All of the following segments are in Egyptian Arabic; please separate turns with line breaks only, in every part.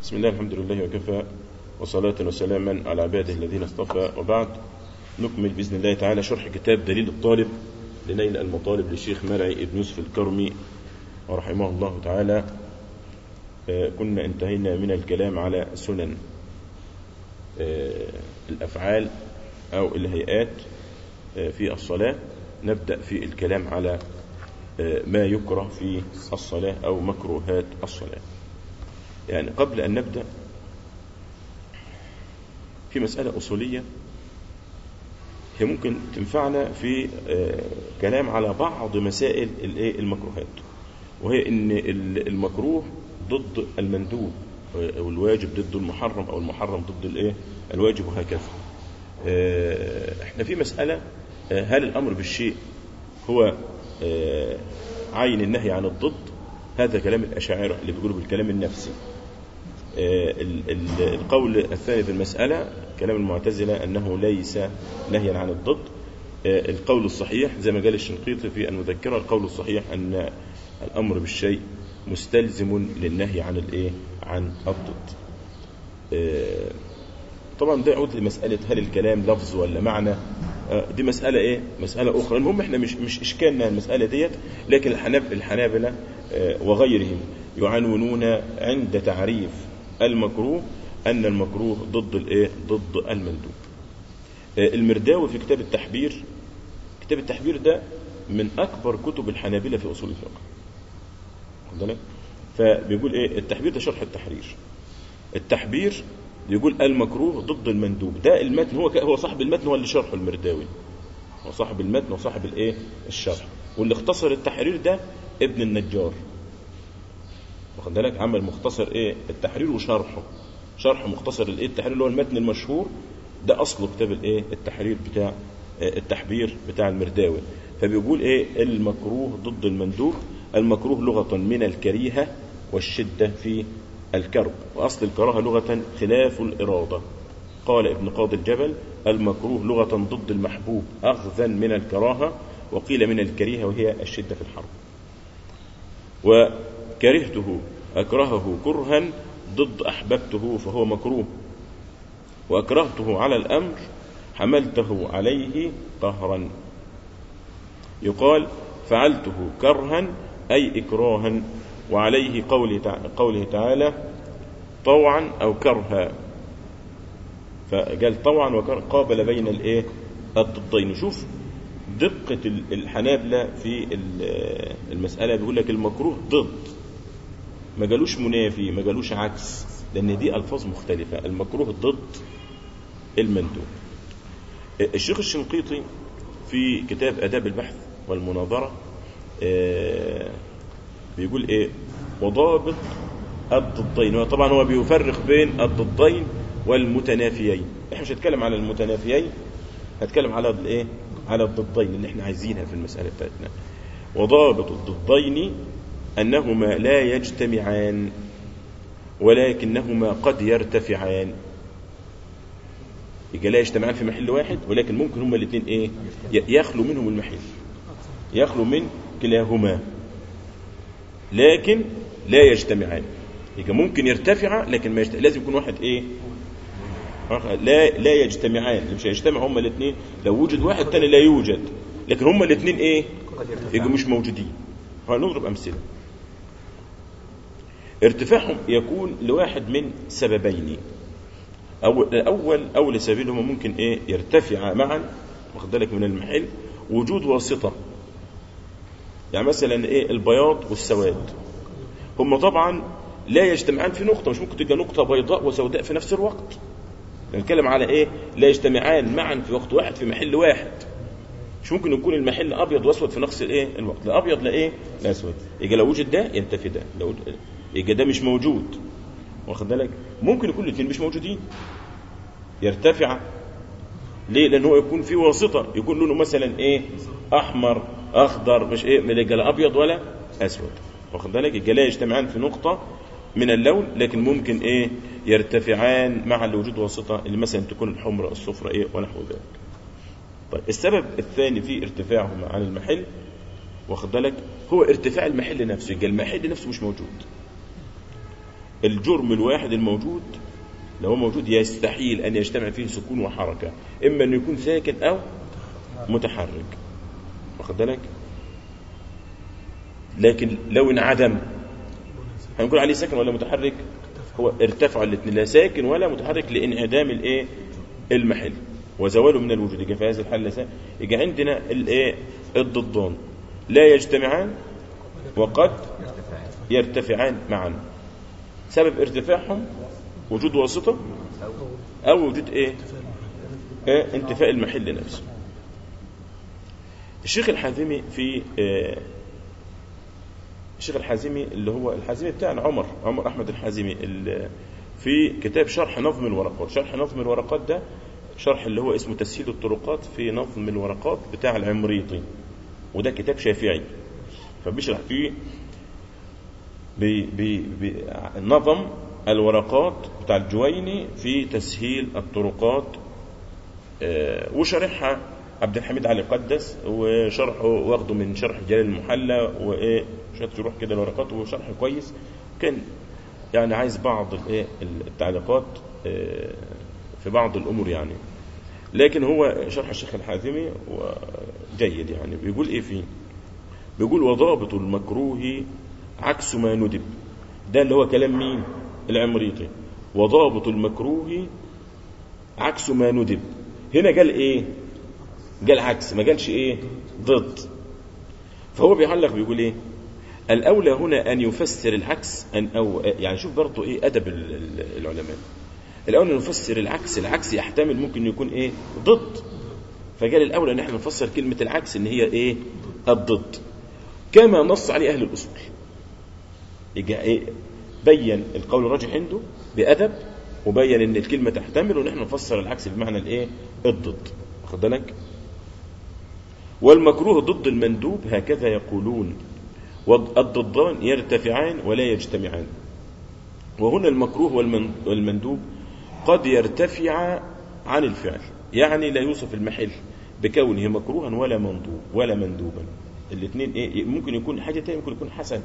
بسم الله الحمد لله وكفى وصلاة وسلاما على عباده الذين اصطفى وبعد نكمل بإذن الله تعالى شرح كتاب دليل الطالب لنيل المطالب للشيخ مرعي ابن يوسف الكرمي ورحمه الله تعالى آه، كنا انتهينا من الكلام على سنن آه، الأفعال أو الهيئات آه، في الصلاة نبدأ في الكلام على ما يكره في الصلاة أو مكروهات الصلاة يعني قبل أن نبدأ في مسألة أصولية هي ممكن تنفعنا في كلام على بعض مسائل المكروهات وهي ان المكروه ضد المندوب او الواجب ضد المحرم او المحرم ضد الايه الواجب وهكذا احنا في مسألة هل الامر بالشيء هو عين النهي عن الضد هذا كلام الاشاعرة اللي بيقولوا بالكلام النفسي القول الثاني في المسألة كلام المعتزلة أنه ليس نهيا عن الضد القول الصحيح زي ما قال الشنقيطي في المذكرة القول الصحيح أن الأمر بالشيء مستلزم للنهي عن الإيه عن الضد طبعا ده يعود لمسألة هل الكلام لفظ ولا معنى دي مسألة إيه مسألة أخرى المهم إحنا مش مش إشكالنا المسألة ديت لكن الحناب الحنابلة وغيرهم يعنونون عند تعريف المكروه أن المكروه ضد الإيه ضد المندوب المرداوي في كتاب التحبير كتاب التحبير ده من أكبر كتب الحنابلة في أصول الفقه بالك فبيقول إيه التحبير ده شرح التحرير التحبير يقول المكروه ضد المندوب ده المتن هو هو صاحب المتن هو اللي شرحه المرداوي هو صاحب المتن وصاحب الايه الشرح واللي اختصر التحرير ده ابن النجار واخد بالك عمل مختصر ايه التحرير وشرحه شرح مختصر الايه التحرير اللي هو المتن المشهور ده اصله كتاب الايه التحرير بتاع التحبير بتاع المرداوي فبيقول ايه المكروه ضد المندوب المكروه لغة من الكريهة والشدة في الكرب وأصل الكراهة لغة خلاف الإرادة قال ابن قاضي الجبل المكروه لغة ضد المحبوب أخذا من الكراهة وقيل من الكريهة وهي الشدة في الحرب وكرهته أكرهه كرها ضد أحببته فهو مكروه وأكرهته على الأمر حملته عليه قهرا يقال فعلته كرها أي إكراها وعليه قوله قوله تعالى طوعا أو كرها فقال طوعا وكرها قابل بين الايه الضدين شوف دقة الحنابلة في المسألة بيقول لك المكروه ضد ما قالوش منافي ما قالوش عكس لأن دي ألفاظ مختلفة المكروه ضد المندوب الشيخ الشنقيطي في كتاب أداب البحث والمناظرة بيقول إيه وضابط الضدين طبعا هو بيفرق بين الضدين والمتنافيين احنا مش هنتكلم على المتنافيين هتكلم على الايه على الضدين اللي احنا عايزينها في المسألة بتاعتنا وضابط الضدين أنهما لا يجتمعان ولكنهما قد يرتفعان يبقى لا يجتمعان في محل واحد ولكن ممكن هما الاثنين ايه يخلو منهم المحل يخلو من كلاهما لكن لا يجتمعان يبقى ممكن يرتفع لكن ما يجتمع. لازم يكون واحد ايه لا لا يجتمعان مش هيجتمعوا هما الاثنين لو وجد واحد تاني لا يوجد لكن هما الاثنين ايه يبقوا مش موجودين هنضرب امثله ارتفاعهم يكون لواحد من سببين أو الأول أول سبيل هما ممكن إيه يرتفع معا واخد بالك من المحل وجود واسطة يعني مثلا إيه البياض والسواد هما طبعا لا يجتمعان في نقطة مش ممكن تبقى نقطة بيضاء وسوداء في نفس الوقت نتكلم على إيه لا يجتمعان معا في وقت واحد في محل واحد مش ممكن يكون المحل أبيض وأسود في نفس الإيه الوقت لا أبيض لا إيه لا أسود يبقى لو وجد ده ينتفي ده لو يبقى ده مش موجود واخد بالك ممكن يكون الاثنين مش موجودين يرتفع ليه لان هو يكون في واسطه يكون لونه مثلا ايه احمر اخضر مش ايه لا ابيض ولا اسود واخد بالك يبقى لا يجتمعان في نقطه من اللون لكن ممكن ايه يرتفعان مع وجود واسطه اللي مثلا تكون الحمراء الصفراء ايه ونحو ذلك طيب السبب الثاني في ارتفاعهما عن المحل واخد بالك هو ارتفاع المحل نفسه يبقى المحل نفسه مش موجود الجرم الواحد الموجود لو هو موجود يستحيل أن يجتمع فيه سكون وحركة إما أن يكون ساكن أو متحرك واخد بالك لكن لو انعدم هنقول عليه ساكن ولا متحرك هو ارتفع الاثنين لا ساكن ولا متحرك لانعدام الايه المحل وزواله من الوجود يبقى في هذه الحاله سا- يبقى عندنا الايه الضدان لا يجتمعان وقد يرتفعان معا سبب ارتفاعهم وجود واسطه او وجود ايه, إيه؟ انتفاء المحل نفسه الشيخ الحازمي في آه، الشيخ الحازمي اللي هو الحازمي بتاعنا عمر عمر احمد الحازمي ال- في كتاب شرح نظم الورقات شرح نظم الورقات ده شرح اللي هو اسمه تسهيل الطرقات في نظم الورقات بتاع العمريطي وده كتاب شافعي فبيشرح فيه بي بي بي نظم الورقات بتاع الجويني في تسهيل الطرقات آه، وشرحها عبد الحميد علي قدس وشرحه واخده من شرح جلال المحلى وايه شويه شروح كده الورقات وشرح كويس كان يعني عايز بعض الايه التعليقات آه، في بعض الامور يعني لكن هو شرح الشيخ الحازمي جيد يعني بيقول ايه فيه بيقول وضابط المكروه عكس ما ندب ده اللي هو كلام مين العمريطي وضابط المكروه عكس ما ندب هنا قال ايه قال عكس ما قالش ايه ضد فهو بيعلق بيقول ايه الاولى هنا ان يفسر العكس ان او يعني شوف برضه ايه ادب ال- ال- العلماء الاولى أن نفسر العكس العكس يحتمل ممكن يكون ايه ضد فقال الاولى ان احنا نفسر كلمه العكس ان هي ايه الضد كما نص عليه اهل الاصول يجي ايه بين القول الراجح عنده بادب وبين ان الكلمه تحتمل وان احنا نفسر العكس بمعنى الايه الضد واخد بالك والمكروه ضد المندوب هكذا يقولون والضدان يرتفعان ولا يجتمعان وهنا المكروه والمن- والمندوب قد يرتفع عن الفعل يعني لا يوصف المحل بكونه مكروها ولا مندوب ولا مندوبا الاثنين ايه ممكن يكون حاجه تانية ممكن يكون حسن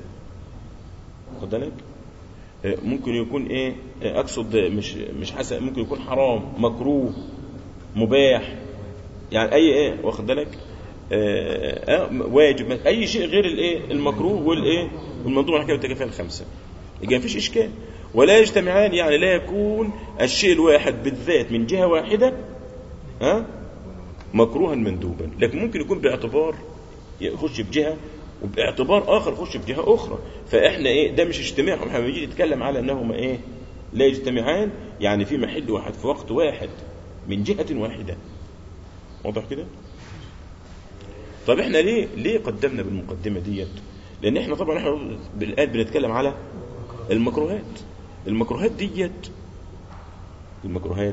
خد بالك آه، ممكن يكون ايه آه، اقصد مش مش حسن ممكن يكون حرام مكروه مباح يعني اي ايه واخد بالك آه، آه، واجب اي شيء غير الايه المكروه والايه والمندوب على كده التكافؤ الخمسه يبقى مفيش اشكال ولا يجتمعان يعني لا يكون الشيء الواحد بالذات من جهه واحده ها مكروها مندوبا لكن ممكن يكون باعتبار يخش بجهه وباعتبار اخر يخش بجهه اخرى فاحنا ايه ده مش اجتماع احنا بنيجي نتكلم على انهما ايه لا يجتمعان يعني في محل واحد في وقت واحد من جهه واحده واضح كده طب احنا ليه ليه قدمنا بالمقدمه ديت لان احنا طبعا احنا الان بنتكلم على المكروهات المكروهات ديت المكروهات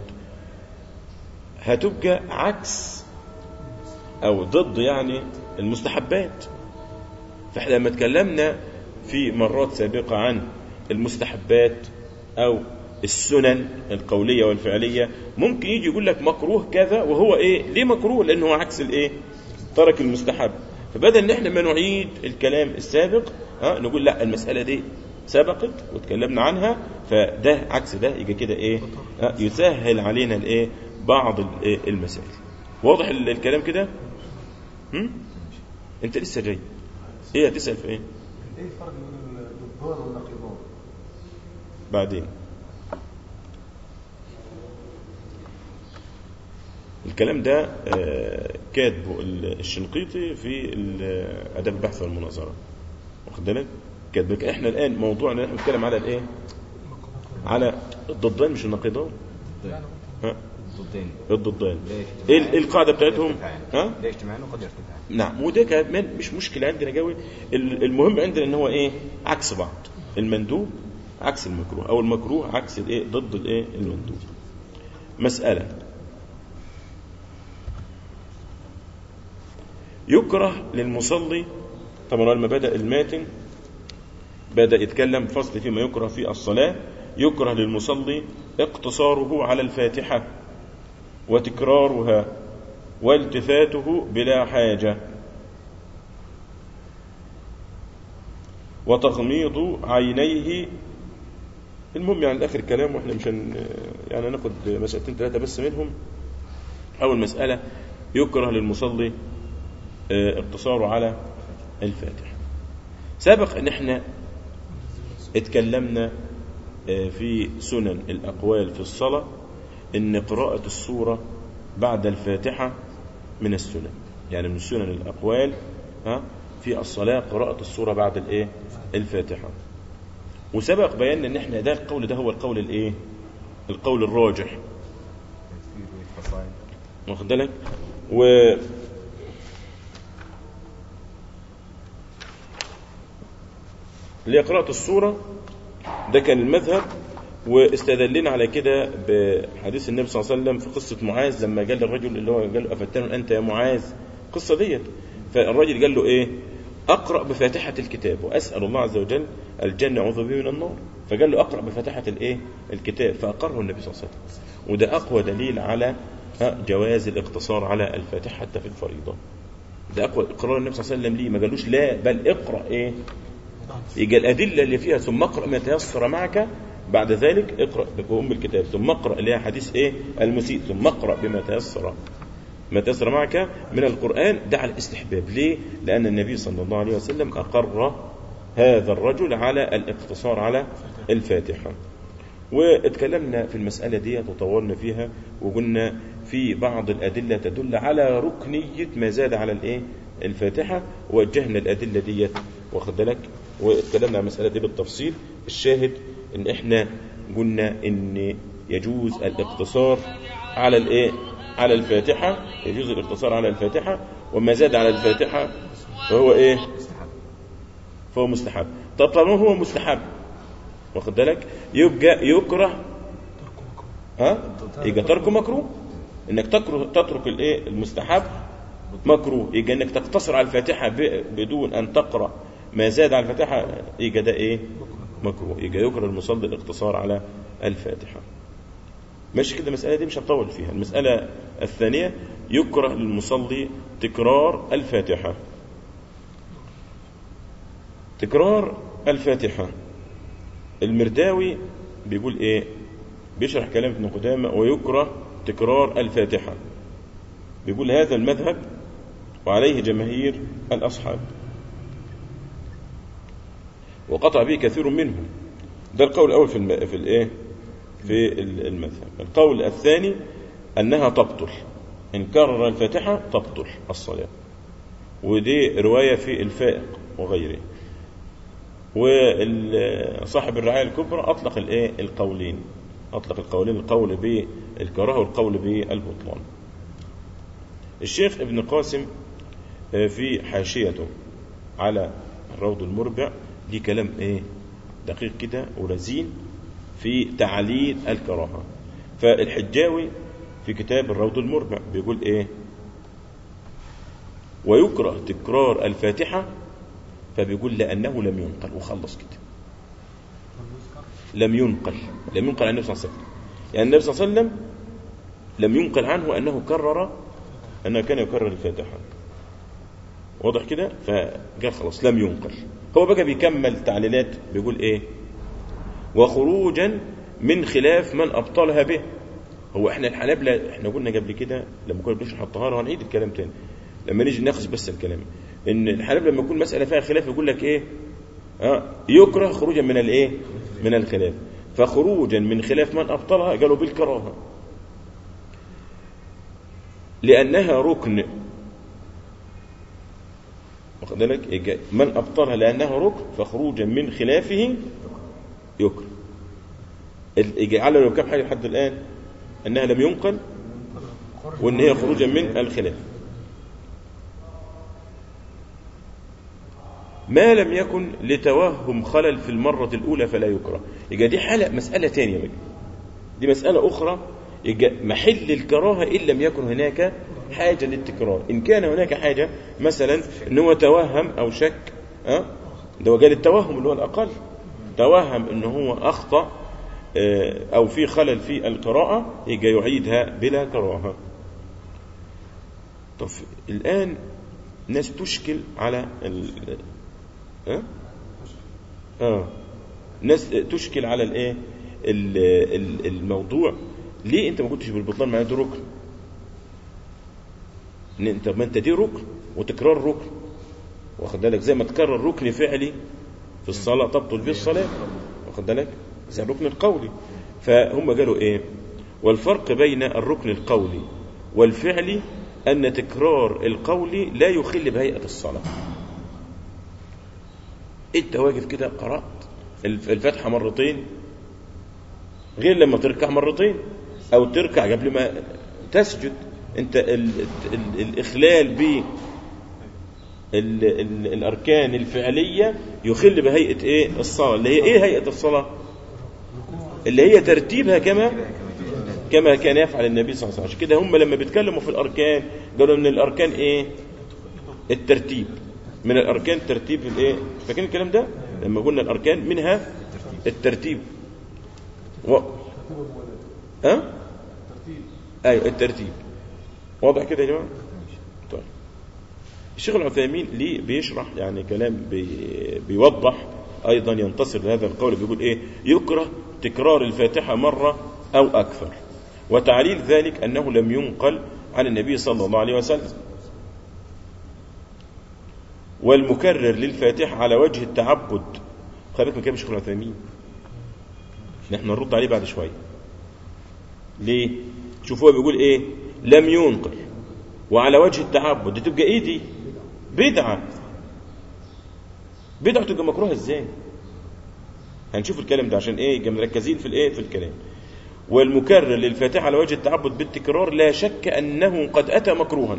هتبقى عكس او ضد يعني المستحبات فاحنا لما اتكلمنا في مرات سابقة عن المستحبات او السنن القولية والفعلية ممكن يجي يقول لك مكروه كذا وهو ايه ليه مكروه لانه هو عكس الايه ترك المستحب فبدل ان احنا ما نعيد الكلام السابق ها نقول لا المسألة دي سبقت واتكلمنا عنها فده عكس ده يجي كده ايه ها يسهل علينا الايه بعض الإيه؟ المسائل واضح ال- الكلام كده هم؟ انت لسه جاي ايه هتسأل في ايه
ايه الفرق بين الضدان والنقيضان؟
بعدين الكلام ده آه، كاتبه ال- الشنقيطي في ال- اداب البحث والمناظره واخد بالك كاتبك احنا الان موضوعنا احنا بنتكلم على الايه على الضدان مش النقيضان ها
ضدين
الضدان
ليش؟
ايه ال- إيه القاعده بتاعتهم
يرتفعان.
ها
ليش اجتماعان وقد يرتفعان
نعم وده كمان مش مشكلة عندنا قوي ال- المهم عندنا ان هو ايه عكس بعض المندوب عكس المكروه او المكروه عكس الايه ضد الايه المندوب مسألة يكره للمصلي طبعا لما بدأ الماتن بدأ يتكلم فصل فيما يكره في الصلاة يكره للمصلي اقتصاره على الفاتحة وتكرارها والتفاته بلا حاجة وتغميض عينيه المهم يعني اخر كلام واحنا مش هن يعني ناخد مسألتين ثلاثة بس منهم أول مسألة يكره للمصلي آه، اقتصاره على الفاتحة سبق ان احنا اتكلمنا آه، في سنن الأقوال في الصلاة ان قراءة السورة بعد الفاتحة من السنن يعني من سنن الأقوال ها في الصلاة قراءة السورة بعد الايه الفاتحة وسبق بيان ان احنا ده القول ده هو القول الايه القول الراجح
تفسير والفصائل
واخد بالك و لقراءة السورة ده كان المذهب واستدلنا على كده بحديث النبي صلى الله عليه وسلم في قصة معاذ لما قال للرجل اللي هو قال له أفتن أنت يا معاذ قصة ديت فالرجل قال له إيه أقرأ بفاتحة الكتاب وأسأل الله عز وجل الجنة أعوذ به من النار فقال له أقرأ بفاتحة الإيه الكتاب فأقره النبي صلى الله عليه وسلم وده أقوى دليل على ها، جواز الاقتصار على الفاتحة حتى في الفريضة ده أقوى إقرار النبي صلى الله عليه وسلم ليه ما قالوش لا بل اقرأ إيه يبقى الأدلة اللي فيها ثم اقرأ ما تيسر معك بعد ذلك اقرأ بأم الكتاب ثم اقرأ اللي هي حديث إيه المسيء ثم اقرأ بما تيسر ما تيسر معك من القرآن ده على الاستحباب ليه؟ لأن النبي صلى الله عليه وسلم أقر هذا الرجل على الاقتصار على الفاتحة واتكلمنا في المسألة دي وطولنا فيها وقلنا في بعض الأدلة تدل على ركنية ما زاد على الإيه؟ الفاتحة ووجهنا الأدلة ديت واخد بالك واتكلمنا عن المسألة دي بالتفصيل الشاهد إن إحنا قلنا إن يجوز الاقتصار على الإيه؟ على الفاتحة يجوز الاقتصار على الفاتحة وما زاد على الفاتحة فهو إيه؟ فهو مستحب طب طالما هو مستحب واخد بالك يبقى يكره ها يبقى تركه مكروه انك تكره تترك الايه المستحب مكروه يبقى انك تقتصر على الفاتحه ب- بدون ان تقرا ما زاد على الفاتحه يبقى ده ايه مكروه يبقى يكره المصلي الاقتصار على الفاتحه ماشي كده المساله دي مش هنطول فيها المساله الثانيه يكره للمصلي تكرار الفاتحه تكرار الفاتحة المرداوي بيقول ايه بيشرح كلام ابن قدامة ويكره تكرار الفاتحة بيقول هذا المذهب وعليه جماهير الأصحاب وقطع به كثير منهم ده القول الأول في الم... في الايه في المذهب القول الثاني أنها تبطل إن كرر الفاتحة تبطل الصلاة ودي رواية في الفائق وغيره وصاحب الرعاية الكبرى أطلق الإيه القولين أطلق القولين القول بالكراهة والقول بالبطلان الشيخ ابن قاسم في حاشيته على الروض المربع دي كلام ايه دقيق كده ورزين في تعليل الكراهة فالحجاوي في كتاب الروض المربع بيقول ايه ويكره تكرار الفاتحة فبيقول لأنه لم ينقل وخلص كده لم ينقل لم ينقل عن النبي صلى الله عليه وسلم يعني النبي صلى الله عليه وسلم لم ينقل عنه أنه كرر أنه كان يكرر الفاتحة واضح كده فقال خلاص لم ينقل هو بقى بيكمل تعليلات بيقول ايه وخروجا من خلاف من ابطلها به هو احنا الحنابلة احنا قلنا قبل كده لما كنا بنشرح الطهارة هنعيد الكلام تاني لما نيجي ناخذ بس الكلام ان الحنابلة لما يكون مسألة فيها خلاف يقول لك ايه اه يكره خروجا من الايه من الخلاف فخروجا من خلاف من ابطلها قالوا بالكراهه لانها ركن واخد بالك من ابطلها لانها ركن فخروجا من خلافه يكره على لو كم حاجه لحد الان انها لم ينقل وان هي خروجا من الخلاف ما لم يكن لتوهم خلل في المرة الأولى فلا يكره يبقى دي حالة مسألة تانية بقى. دي مسألة أخرى يبقى محل الكراهة إن لم يكن هناك حاجة للتكرار إن كان هناك حاجة مثلا إن هو توهم أو شك أه؟ ده هو قال التوهم اللي هو الأقل توهم إن هو أخطأ أو في خلل في القراءة يبقى يعيدها بلا كراهة طب الآن ناس تشكل على ال... اه اه ناس تشكل على الايه ال- ال- الموضوع ليه انت ما كنتش بالبطلان معناه ده ركن ان انت ما انت دي ركن وتكرار ركن واخد بالك زي ما تكرر ركن فعلي في الصلاه تبطل به الصلاه واخد بالك زي الركن القولي فهم قالوا ايه والفرق بين الركن القولي والفعلي ان تكرار القول لا يخل بهيئه الصلاه انت واقف كده قرات الف- الفاتحه مرتين غير لما تركع مرتين او تركع قبل ما تسجد انت ال ال الاخلال ب ال ال الاركان الفعليه يخل بهيئه ايه الصلاه اللي هي ايه هيئه الصلاه اللي هي ترتيبها كما كما كان يفعل النبي صلى الله عليه وسلم عشان كده هم لما بيتكلموا في الاركان قالوا ان الاركان ايه الترتيب من الاركان ترتيب الايه فاكرين الكلام ده لما قلنا الاركان منها الترتيب و... ها ايوه الترتيب واضح كده يا جماعه طيب الشيخ العثيمين ليه بيشرح يعني كلام بي بيوضح ايضا ينتصر لهذا القول بيقول ايه يكره تكرار الفاتحه مره او اكثر وتعليل ذلك انه لم ينقل عن النبي صلى الله عليه وسلم والمكرر للفاتحه على وجه التعبد خلي بالك من كلام الشيخ العثيمين نحن نرد عليه بعد شويه ليه شوف هو بيقول ايه لم ينقل وعلى وجه التعبد دي تبقى ايه دي بدعه بدعه تبقى مكروهه ازاي هنشوف الكلام ده عشان ايه يبقى مركزين في الايه في الكلام والمكرر للفاتحه على وجه التعبد بالتكرار لا شك انه قد اتى مكروها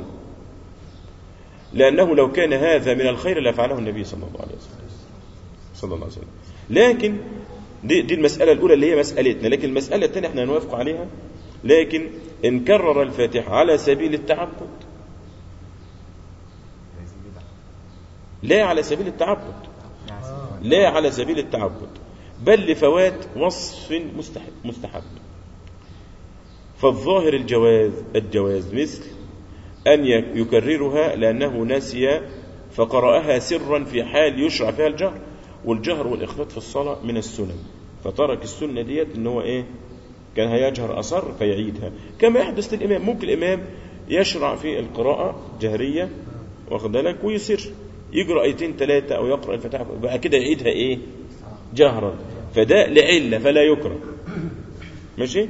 لانه لو كان هذا من الخير لفعله النبي صلى الله عليه وسلم صلى الله عليه وسلم لكن دي, دي المسألة الأولى اللي هي مسألتنا لكن المسألة الثانية احنا هنوافق عليها لكن إن كرر الفاتحة على سبيل التعبد
ليس بدعة
لا على سبيل التعبد
آه.
لا على سبيل التعبد بل لفوات وصف مستحب, مستحب فالظاهر الجواز الجواز مثل أن يكررها لأنه نسي فقرأها سرا في حال يشرع فيها الجهر والجهر والإخفاء في الصلاة من السنن فترك السنة ديت إن هو إيه كان هيجهر أصر فيعيدها كما يحدث للإمام ممكن الإمام يشرع في القراءة جهرية واخد بالك ويسر يقرأ آيتين ثلاثة أو يقرأ الفاتحة بعد كده يعيدها إيه جهرا فده لعلة فلا يكره ماشي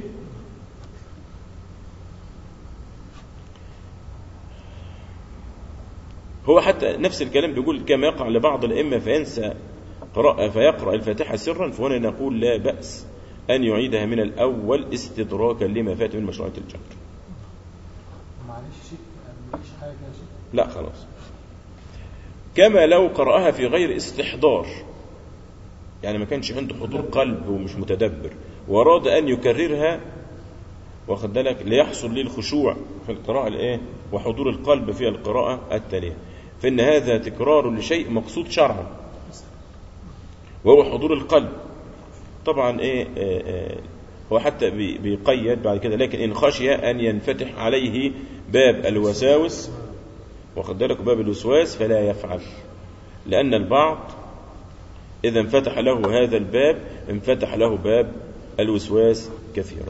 هو حتى نفس الكلام بيقول كما يقع لبعض الأئمة فينسى قراءة فيقرأ الفاتحة سرا فهنا نقول لا بأس أن يعيدها من الأول استدراكا لما فات من مشروعية الجهر
معلش شيء مفيش حاجه يا شيخ
لا خلاص كما لو قرأها في غير استحضار يعني ما كانش عنده حضور قلب ومش متدبر وأراد أن يكررها واخد بالك ليحصل ليه الخشوع في القراءة الإيه وحضور القلب في القراءة التالية فإن هذا تكرار لشيء مقصود شرعا وهو حضور القلب طبعا إيه آه، آه، هو حتى بي- بيقيد بعد كده لكن إن خشي أن ينفتح عليه باب الوساوس واخد بالك باب الوسواس فلا يفعل لأن البعض إذا انفتح له هذا الباب انفتح له باب الوسواس كثيرا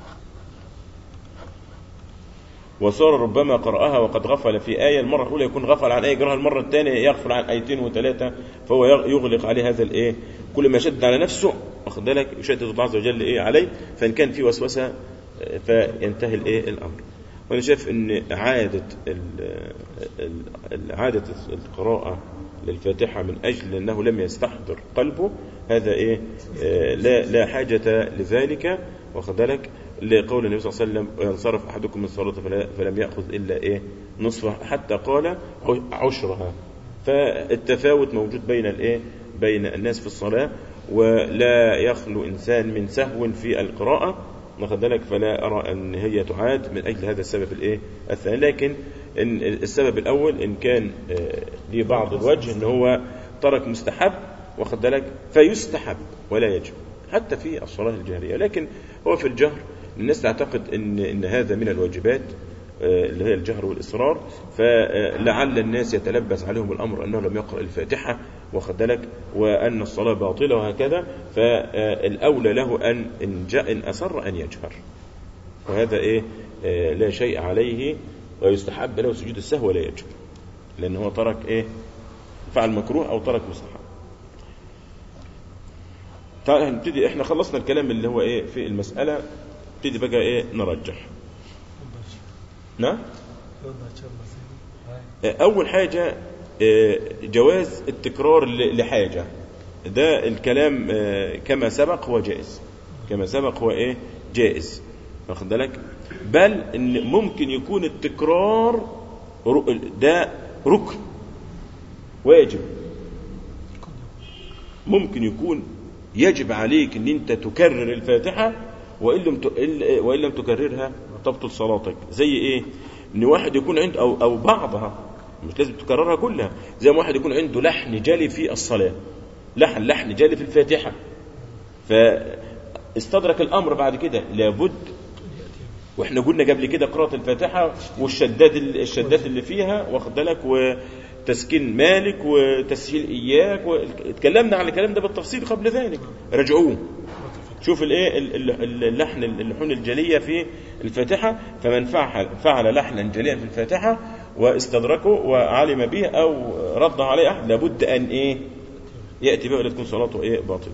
وصار ربما قرأها وقد غفل في آية المرة الأولى يكون غفل عن آية يقرأها المرة الثانية يغفل عن آيتين وثلاثة فهو يغلق عليه هذا الإيه كل ما شد على نفسه واخد بالك يشدد الله عز وجل إيه عليه فإن كان في وسوسة آه، فينتهي الإيه الأمر وأنا شايف إن عادة ال- ال- عادة القراءة للفاتحة من أجل أنه لم يستحضر قلبه هذا إيه آه، لا لا حاجة لذلك واخد بالك لقول النبي صلى الله عليه وسلم ينصرف أحدكم من الصلاة فلا- فلم يأخذ إلا إيه نصفها حتى قال عشرها فالتفاوت موجود بين الإيه بين الناس في الصلاة ولا يخلو إنسان من سهو في القراءة واخد بالك فلا أرى أن هي تعاد من أجل هذا السبب الإيه الثاني لكن إن السبب الأول إن كان آه، ليه بعض الوجه إن هو ترك مستحب واخد بالك فيستحب ولا يجب حتى في الصلاة الجهرية لكن هو في الجهر الناس تعتقد إن إن هذا من الواجبات آه، اللي هي الجهر والإصرار فلعل الناس يتلبس عليهم الأمر أنه لم يقرأ الفاتحة واخد بالك وأن الصلاة باطلة وهكذا فالأولى له أن إن, جاء إن أصر أن يجهر وهذا إيه آه، لا شيء عليه ويستحب له سجود السهو ولا يجهر لأن هو ترك إيه فعل مكروه أو ترك مستحب تعال نبتدي احنا خلصنا الكلام اللي هو ايه في المسألة نبتدي بقى ايه نرجح نعم أول حاجة آه، جواز التكرار ل- لحاجة ده الكلام آه، كما سبق هو جائز كما سبق هو إيه جائز واخد بالك بل إن ممكن يكون التكرار ر- ده ركن واجب ممكن يكون يجب عليك ان انت تكرر الفاتحه وان لم ت- إلا- وان لم تكررها تبطل صلاتك زي ايه ان واحد يكون عنده او او بعضها مش لازم تكررها كلها زي ما واحد يكون عنده لحن جلي في الصلاه لحن لحن جلي في الفاتحه فاستدرك الامر بعد كده لابد واحنا قلنا قبل كده قراءة الفاتحة والشداد الشدات اللي فيها واخد بالك وتسكين مالك وتسهيل اياك واتكلمنا على الكلام ده بالتفصيل قبل ذلك رجعوه شوف الايه ال- ال- اللحن اللحون الجليه في الفاتحه فمن فعل فعل لحنا جليا في الفاتحه واستدركه وعلم به او رد عليه احد لابد ان ايه ياتي به ولا تكون صلاته ايه باطله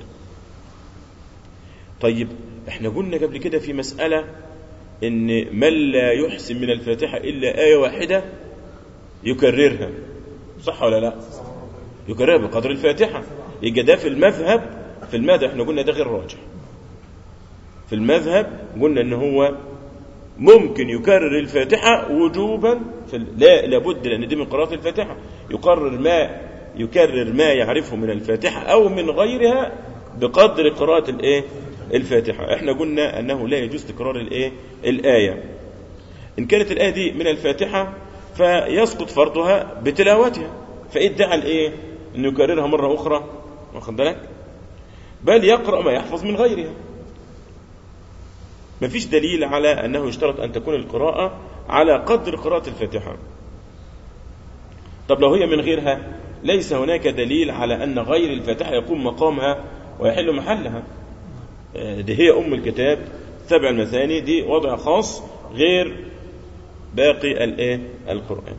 طيب احنا قلنا قبل كده في مساله ان من لا يحسن من الفاتحه الا ايه واحده يكررها صح ولا لا يكررها بقدر الفاتحه يبقى ده في المذهب في المذهب احنا قلنا ده غير راجح في المذهب قلنا ان هو ممكن يكرر الفاتحه وجوبا في ال- لا لابد لان دي من قراءه الفاتحه يقرر ما يكرر ما يعرفه من الفاتحه او من غيرها بقدر قراءه الايه الفاتحه احنا قلنا انه لا يجوز تكرار الايه الايه ان كانت الايه دي من الفاتحه فيسقط فرضها بتلاوتها فادعى الايه انه يكررها مره اخرى واخد بالك بل يقرا ما يحفظ من غيرها ما فيش دليل على أنه يشترط أن تكون القراءة على قدر قراءة الفاتحة طب لو هي من غيرها ليس هناك دليل على أن غير الفاتحة يقوم مقامها ويحل محلها آه، دي هي أم الكتاب سبع المثاني دي وضع خاص غير باقي الايه القرآن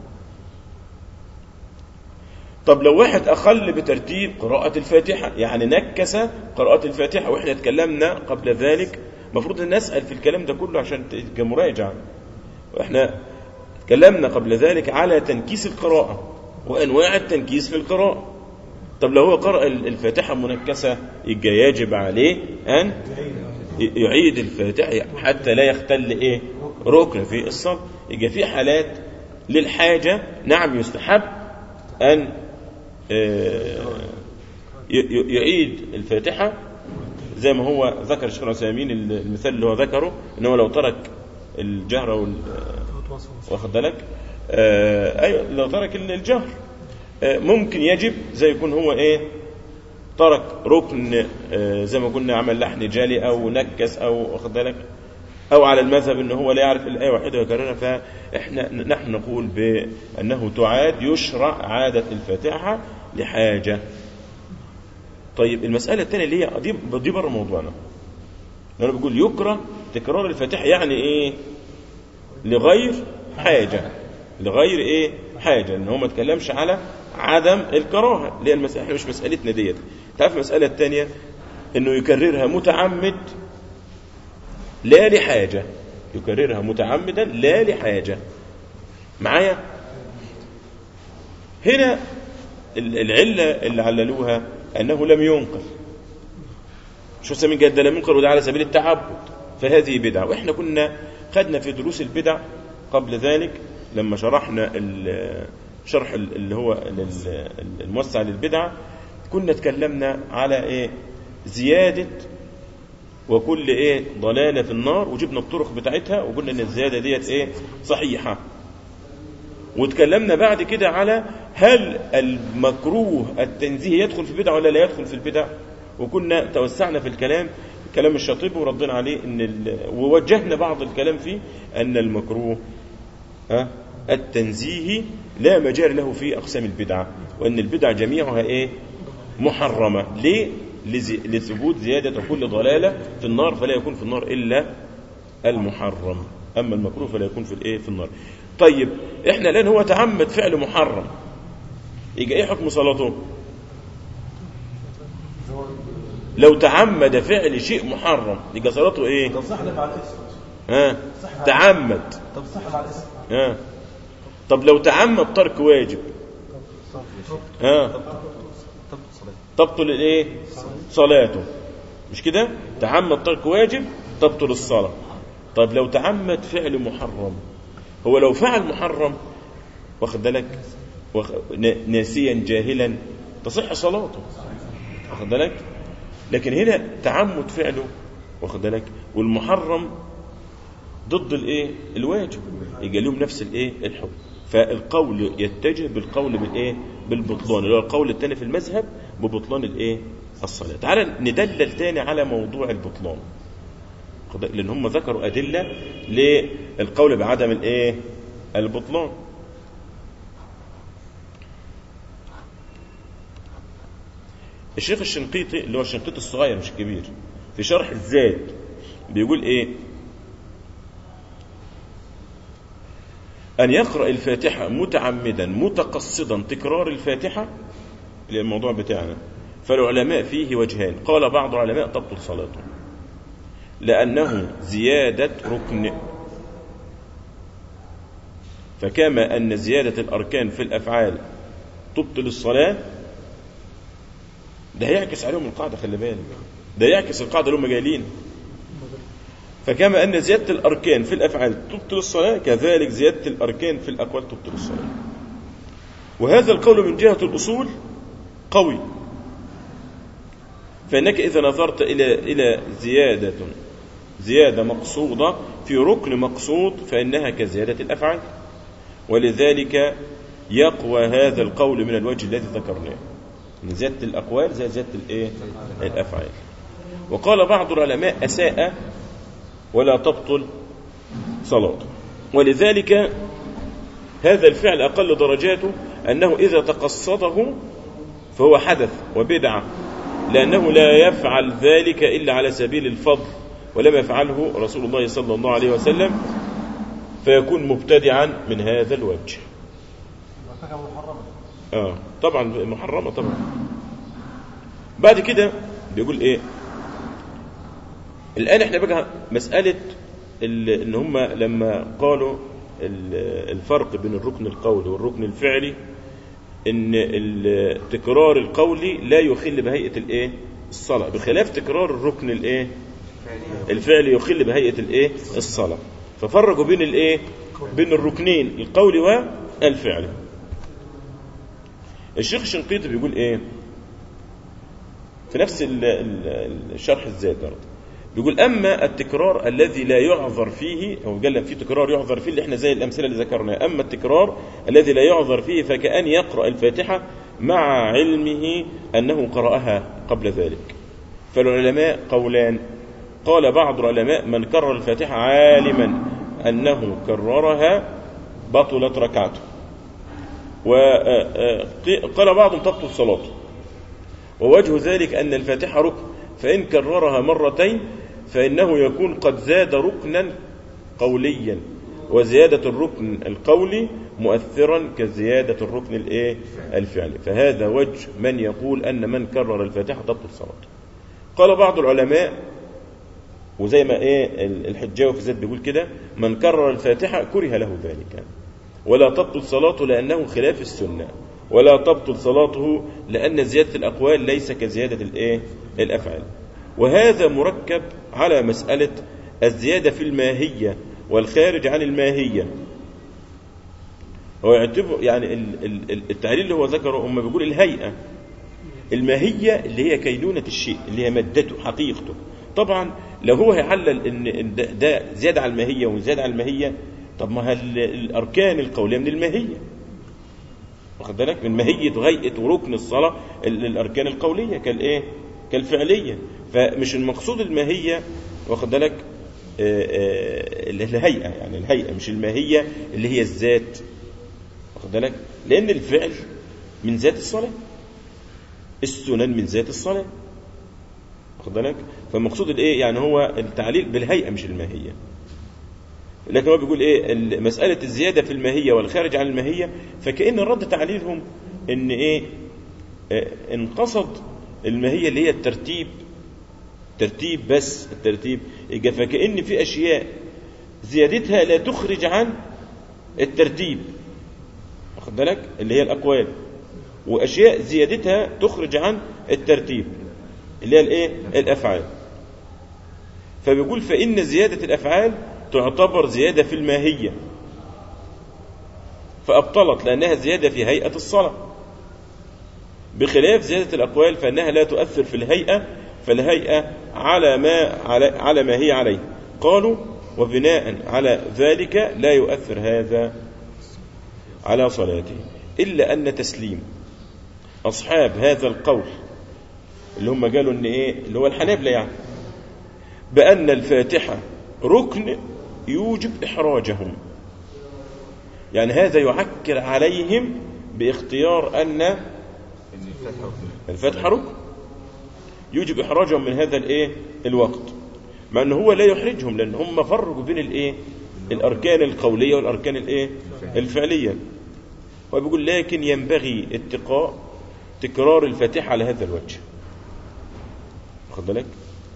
طب لو واحد أخل بترتيب قراءة الفاتحة يعني نكس قراءة الفاتحة وإحنا اتكلمنا قبل ذلك المفروض أن نسأل في الكلام ده كله عشان تبقى مراجعة وإحنا اتكلمنا قبل ذلك على تنكيس القراءة وأنواع التنكيس في القراءة طب لو هو قرأ الفاتحة منكسة يبقى يجب عليه أن يعيد الفاتحة حتى لا يختل إيه ركن في الصلاة يبقى في حالات للحاجة نعم يستحب أن آه، ي- ي- يعيد الفاتحة زي ما هو ذكر الشيخ العثيمين المثال اللي هو ذكره ان هو لو ترك الجهر وال واخد بالك آه ايوه لو ترك الجهر آه ممكن يجب زي يكون هو ايه ترك ركن آه زي ما قلنا عمل لحن جالي او نكس او واخد بالك او على المذهب ان هو لا يعرف الايه واحده ويكررها فاحنا نحن نقول بانه تعاد يشرع عاده الفاتحه لحاجه طيب المساله الثانيه اللي هي دي دي بره موضوعنا انا بقول يكره تكرار الفاتحه يعني ايه لغير حاجه لغير ايه حاجه ان هو ما اتكلمش على عدم الكراهه اللي هي المساله احنا مش مسالتنا ديت تعرف المساله الثانيه انه يكررها متعمد لا لحاجه يكررها متعمدا لا لحاجه معايا هنا العله اللي عللوها انه لم ينقل شو سمين قال ده لم ينقل وده على سبيل التعبد فهذه بدعه واحنا كنا خدنا في دروس البدع قبل ذلك لما شرحنا شرح اللي هو الموسع للبدع كنا تكلمنا على ايه زياده وكل ايه ضلاله في النار وجبنا الطرق بتاعتها وقلنا ان الزياده ديت ايه صحيحه وتكلمنا بعد كده على هل المكروه التنزيه يدخل في البدع ولا لا يدخل في البدع وكنا توسعنا في الكلام كلام الشاطبي وردنا عليه ان ال... ووجهنا بعض الكلام فيه ان المكروه ها التنزيه لا مجال له في اقسام البدعه وان البدع جميعها ايه محرمة ليه لزي... لثبوت زيادة كل ضلالة في النار فلا يكون في النار إلا المحرم أما المكروه فلا يكون في الإيه في النار طيب إحنا الآن هو تعمد فعل محرم يجي إيه حكم صلاته لو تعمد فعل شيء محرم يبقى صلاته إيه
طب صح ده مع الاسم
ها تعمد
طب صح مع الاسم
ها طب لو تعمد ترك واجب ها
طب صلاة
تبطل الايه صلاته مش كده تعمد ترك واجب تبطل الصلاه طب لو تعمد فعل محرم هو لو فعل محرم واخد بالك واخ- نا- ناسيا جاهلا تصح صلاته واخد بالك لكن هنا تعمد فعله واخد بالك والمحرم ضد الايه الواجب يجي لهم نفس الايه الحكم فالقول يتجه بالقول بالايه بالبطلان اللي هو القول الثاني في المذهب ببطلان الايه الصلاه تعال ندلل تاني على موضوع البطلان خد بالك؟ لان هم ذكروا ادله للقول بعدم الايه البطلان الشيخ الشنقيطي اللي هو الشنقيطي الصغير مش الكبير في شرح الزاد بيقول ايه أن يقرأ الفاتحة متعمدا متقصدا تكرار الفاتحة للموضوع بتاعنا فالعلماء فيه وجهان قال بعض العلماء تبطل صلاته لأنه زيادة ركن فكما أن زيادة الأركان في الأفعال تبطل الصلاة ده هيعكس عليهم القاعدة خلي بالك ده يعكس القاعدة اللي هم جايلين فكما أن زيادة الأركان في الأفعال تبطل الصلاة كذلك زيادة الأركان في الأقوال تبطل الصلاة وهذا القول من جهة الأصول قوي فإنك إذا نظرت إلى إلى زيادة زيادة مقصودة في ركن مقصود فإنها كزيادة الأفعال ولذلك يقوى هذا القول من الوجه الذي ذكرناه من زيادة الأقوال زي زيادة الإيه؟ الأفعال وقال بعض العلماء أساء ولا تبطل صلاته ولذلك هذا الفعل أقل درجاته أنه إذا تقصده فهو حدث وبدعة لأنه لا يفعل ذلك إلا على سبيل الفضل ولم يفعله رسول الله صلى الله عليه وسلم فيكون مبتدعا من هذا الوجه
مرتكب محرمة
آه طبعا محرمة طبعا بعد كده بيقول ايه الآن احنا بقى مسألة ال- ان هم لما قالوا ال- الفرق بين الركن القولي والركن الفعلي ان ال- تكرار القولي لا يخل بهيئة الايه الصلاة بخلاف تكرار الركن الايه الفعل يخل بهيئة الايه الصلاة ففرقوا بين الايه بين الركنين القولي والفعلي الشيخ الشنقيطي بيقول ايه في نفس ال- ال- الشرح الزاد برضه بيقول اما التكرار الذي لا يعذر فيه هو قال لك في تكرار يعذر فيه اللي احنا زي الامثله اللي ذكرناها اما التكرار الذي لا يعذر فيه فكأن يقرأ الفاتحه مع علمه انه قرأها قبل ذلك فالعلماء قولان قال بعض العلماء من كرر الفاتحه عالما انه كررها بطلت ركعته وقال بعضهم تبطل صلاته ووجه ذلك أن الفاتحة ركن فإن كررها مرتين فإنه يكون قد زاد ركنا قوليا وزيادة الركن القولي مؤثرا كزيادة الركن الايه الفعلي فهذا وجه من يقول أن من كرر الفاتحة تبطل صلاته قال بعض العلماء وزي ما ايه الحجاوي في زيد بيقول كده من كرر الفاتحة كره له ذلك ولا تبطل صلاته لأنه خلاف السنة ولا تبطل صلاته لأن زيادة الأقوال ليس كزيادة الإيه؟ الأفعال وهذا مركب على مسألة الزيادة في الماهية والخارج عن الماهية هو يعتبر يعني ال- ال- ال- التعليل اللي هو ذكره هم بيقول الهيئة الماهية اللي هي كينونة الشيء اللي هي مادته حقيقته طبعا لو هو هيعلل ان إن ده, ده زيادة على الماهية وزيادة على الماهية طب ما هال- الأركان القولية من الماهية واخد بالك من ماهية وهيئة وركن الصلاة ال- الأركان القولية كالإيه كالفعلية فمش المقصود الماهية واخد بالك آه، آه، الهيئة يعني الهيئة مش الماهية اللي هي الذات واخد بالك لأن الفعل من ذات الصلاة السنن من ذات الصلاة واخد بالك فالمقصود الايه يعني هو التعليل بالهيئة مش الماهية لكن هو بيقول ايه ال- مسألة الزيادة في الماهية والخارج عن الماهية فكأن الرد تعليلهم ان ايه آه، ان قصد الماهية اللي هي الترتيب ترتيب بس الترتيب يبقى فكأن في أشياء زيادتها لا تخرج عن الترتيب واخد بالك اللي هي الأقوال وأشياء زيادتها تخرج عن الترتيب اللي هي الايه الأفعال فبيقول فإن زيادة الأفعال تعتبر زيادة في الماهية فأبطلت لأنها زيادة في هيئة الصلاة بخلاف زيادة الأقوال فإنها لا تؤثر في الهيئة فالهيئة على ما على, على ما هي عليه قالوا وبناء على ذلك لا يؤثر هذا على صلاته إلا أن تسليم أصحاب هذا القول اللي هم قالوا إن إيه اللي هو الحنابلة يعني بأن الفاتحة ركن يوجب إحراجهم يعني هذا يعكر عليهم باختيار أن
ان الفتح ركن
الفتح ركن يوجب إحراجهم من هذا الإيه الوقت مع أنه هو لا يحرجهم لأن هم فرقوا بين الإيه الأركان القولية والأركان الإيه الفعلية هو بيقول لكن ينبغي اتقاء تكرار الفاتحة على هذا الوجه واخد بالك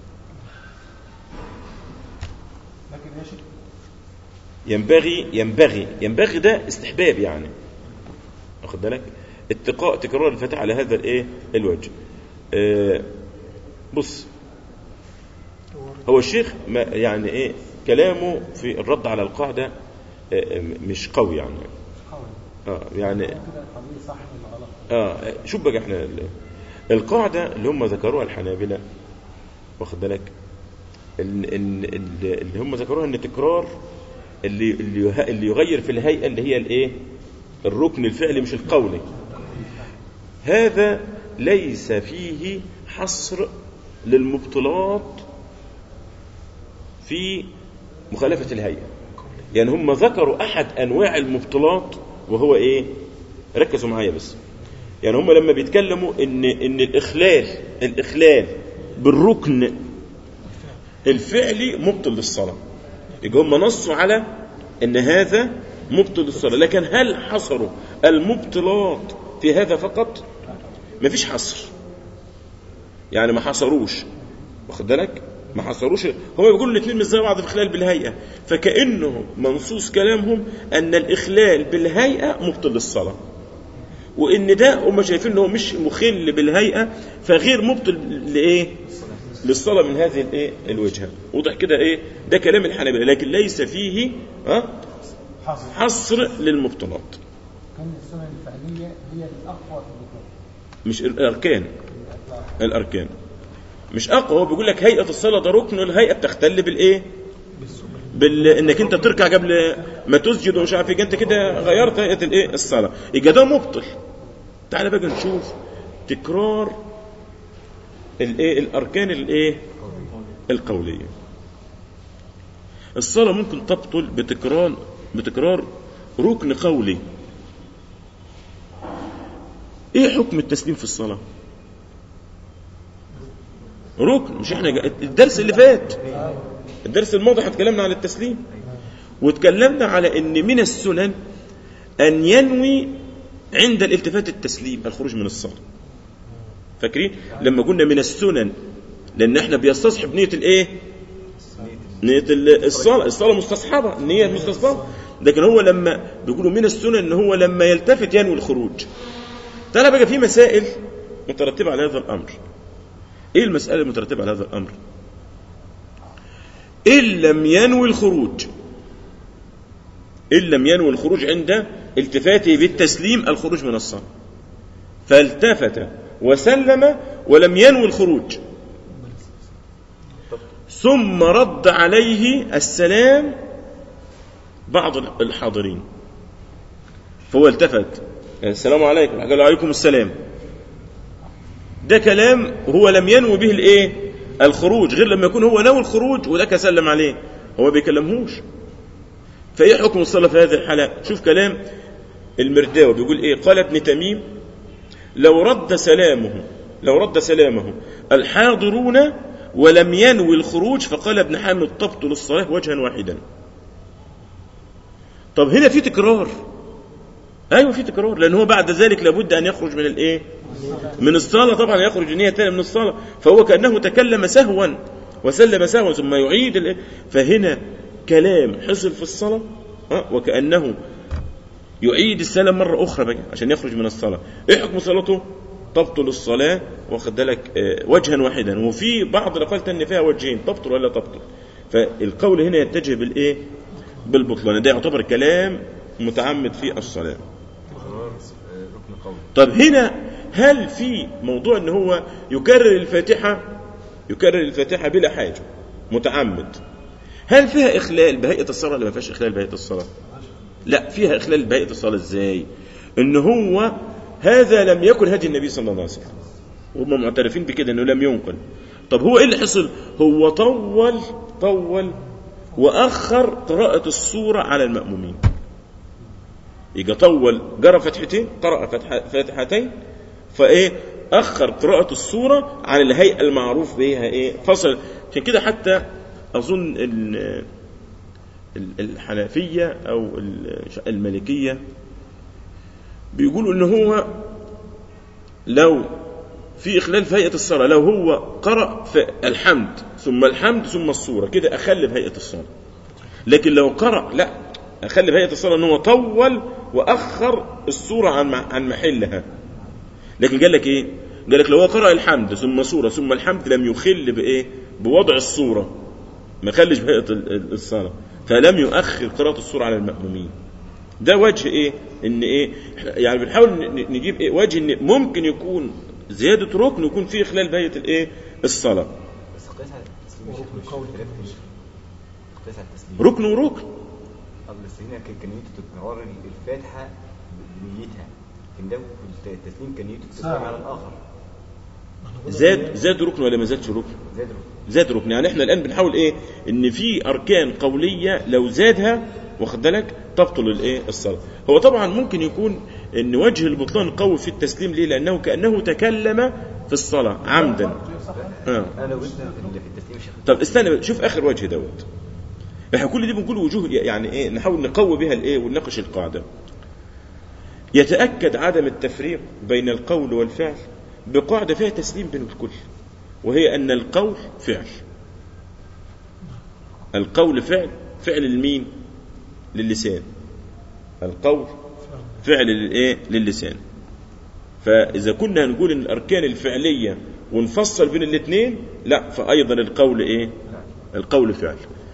لكن يا شيخ
ينبغي ينبغي ينبغي ده استحباب يعني واخد بالك اتقاء تكرار الفتح على هذا الايه الوجه آه بص هو الشيخ ما يعني ايه كلامه في الرد على القاعده آه مش قوي يعني
قوي
اه يعني
كده القضية صح ولا غلط
اه شوف بقى احنا ال- القاعده اللي هم ذكروها الحنابلة واخد بالك ال- ال- ال- اللي هم ذكروها ان تكرار اللي اللي يه- اللي يغير في الهيئه اللي هي الايه الركن الفعلي مش القولي هذا ليس فيه حصر للمبطلات في مخالفه الهيئه يعني هم ذكروا احد انواع المبطلات وهو ايه ركزوا معايا بس يعني هم لما بيتكلموا ان ان الاخلال الاخلال بالركن الفعلي مبطل للصلاه يبقى هم نصوا على ان هذا مبطل للصلاه لكن هل حصروا المبطلات في هذا فقط مفيش حصر يعني ما حصروش واخد بالك ما حصروش هم بيقولوا الاثنين مش زي بعض في الاخلال بالهيئه فكانه منصوص كلامهم ان الاخلال بالهيئه مبطل للصلاه وان ده هم شايفين انه مش مخل بالهيئه فغير مبطل لايه للصلاه من هذه الايه الوجهه وضح كده ايه ده كلام الحنابلة لكن ليس فيه ها
حصر
حصر للمبطلات
كان السنن الفعلية هي الأقوى في الذكر
مش الاركان الاركان مش اقوى هو بيقول لك هيئه الصلاه ده ركن والهيئه بتختل بالايه بال... انك انت تركع قبل ما تسجد ومش عارف ايه انت كده غيرت هيئه الايه الصلاه يبقى ده مبطل تعال بقى نشوف تكرار الايه الاركان الايه القوليه الصلاه ممكن تبطل بتكرار بتكرار ركن قولي ايه حكم التسليم في الصلاه ركن مش احنا جا- الدرس اللي فات الدرس الماضي اتكلمنا على التسليم واتكلمنا على ان من السنن ان ينوي عند الالتفات التسليم الخروج من الصلاه فاكرين لما قلنا من السنن لان احنا بيستصحب نيه الايه نيه ال- الصلاه الصلاه مستصحبه النيه مستصحبه لكن هو لما بيقولوا من السنن ان هو لما يلتفت ينوي الخروج تعالى بقى في مسائل مترتبه على هذا الامر ايه المساله المترتبه على هذا الامر ان لم ينوي الخروج ان لم ينوي الخروج عند التفاته بالتسليم الخروج من الصلاه فالتفت وسلم ولم ينوي الخروج ثم رد عليه السلام بعض الحاضرين فهو التفت السلام عليكم قال عليكم السلام ده كلام هو لم ينوي به الايه الخروج غير لما يكون هو نوى الخروج وذاك سلم عليه هو ما بيكلمهوش فايه حكم الصلاه في هذه الحاله شوف كلام المرداوي بيقول ايه قال ابن تميم لو رد سلامه لو رد سلامه الحاضرون ولم ينوي الخروج فقال ابن حامد تبطل الصلاة وجها واحدا طب هنا في تكرار ايوه في تكرار لان هو بعد ذلك لابد ان يخرج من الايه من الصلاه طبعا يخرج النيه تاني من الصلاه فهو كانه تكلم سهوا وسلم سهوا ثم يعيد الإيه؟ فهنا كلام حصل في الصلاه ها، وكانه يعيد السلام مره اخرى بقى عشان يخرج من الصلاه ايه حكم صلاته تبطل الصلاه واخد بالك آه، وجها واحدا وفي بعض الاقوال تاني فيها وجهين تبطل ولا تبطل فالقول هنا يتجه بالايه بالبطلان ده يعتبر كلام متعمد في الصلاه
تكرار آه، ركن قولي
طب هنا هل في موضوع ان هو يكرر الفاتحه يكرر الفاتحه بلا حاجه متعمد هل فيها اخلال بهيئه الصلاه ولا ما فيهاش اخلال بهيئه الصلاه لا فيها اخلال بهيئه الصلاه ازاي ان هو هذا لم يكن هدي النبي صلى الله عليه وسلم وهم معترفين بكده انه لم ينقل طب هو ايه اللي حصل هو طول طول واخر قراءه السوره على المامومين يجي طول جرى فتحتين قرأ فتح فاتحتين فايه اخر قراءة السورة عن الهيئة المعروف بها ايه فصل عشان كده حتى اظن ال- ال- الحنفية او ال- المالكية بيقولوا ان هو لو في اخلال في هيئة الصلاة لو هو قرأ في الحمد ثم الحمد ثم السورة كده اخل بهيئة الصلاة لكن لو قرأ لا أخلي بهيئة الصلاة أن هو طول وأخر السورة عن عن محلها لكن قال لك إيه؟ قال لك لو هو قرأ الحمد ثم سورة ثم الحمد لم يخل بإيه؟ بوضع السورة ما خلش بهيئة ال- ال- الصلاة فلم يؤخر قراءة السورة على المأمومين ده وجه إيه؟ إن إيه؟ يعني بنحاول ن- نجيب إيه؟ وجه إن ممكن يكون زيادة ركن يكون فيه خلال بهيئة الإيه؟ الصلاة
بس قياس على التسليم يا شيخ مش اختلاف في- قياس على التسليم
ركن وركن
قبل السنين كان كان نيته تكرار الفاتحه بنيتها لكن ده في التسليم كان نيته تكرار على الاخر
زاد زاد ركن ولا ما زادش ركن؟
زاد ركن
زاد ركن يعني احنا الان بنحاول ايه ان في اركان قوليه لو زادها واخد بالك تبطل الايه الصلاه هو طبعا ممكن يكون ان وجه البطلان قوي في التسليم ليه لانه كانه تكلم في الصلاه عمدا آه.
انا وانت اللي في التسليم يا شيخ
طب استنى بقى، شوف اخر وجه دوت احنا كل دي بنقول وجوه يعني ايه نحاول نقوي بها الايه ونناقش القاعده يتاكد عدم التفريق بين القول والفعل بقاعده فيها تسليم بين الكل وهي ان القول فعل القول فعل فعل لمين للسان القول فعل للايه للسان فاذا كنا نقول ان الاركان الفعليه ونفصل بين الاثنين لا فايضا القول ايه القول فعل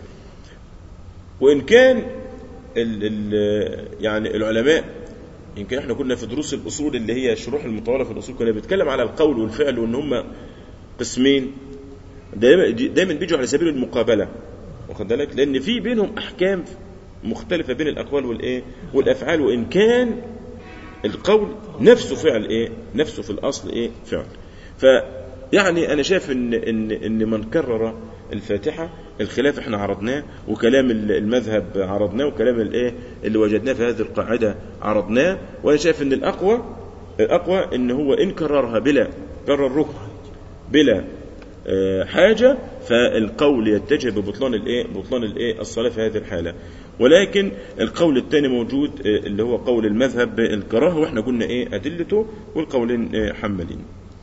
وان كان ال ال يعني العلماء يمكن احنا كنا في دروس الاصول اللي هي الشروح المطوله في الاصول كنا بنتكلم على القول والفعل وان هم قسمين دايما دايما بيجوا على سبيل المقابله واخد بالك لان في بينهم احكام مختلفه بين الاقوال والايه والافعال وان كان القول نفسه فعل ايه نفسه في الاصل ايه فعل فيعني انا شايف ان ان ان من كرر الفاتحه الخلاف احنا عرضناه وكلام المذهب عرضناه وكلام الايه اللي وجدناه في هذه القاعده عرضناه وانا شايف ان الاقوى الاقوى ان هو ان كررها بلا كرر ركن بلا آه، حاجة فالقول يتجه ببطلان الايه بطلان الايه الصلاة في هذه الحالة ولكن القول الثاني موجود آه، اللي هو قول المذهب بالكراهة واحنا قلنا ايه ادلته والقولين آه، حملين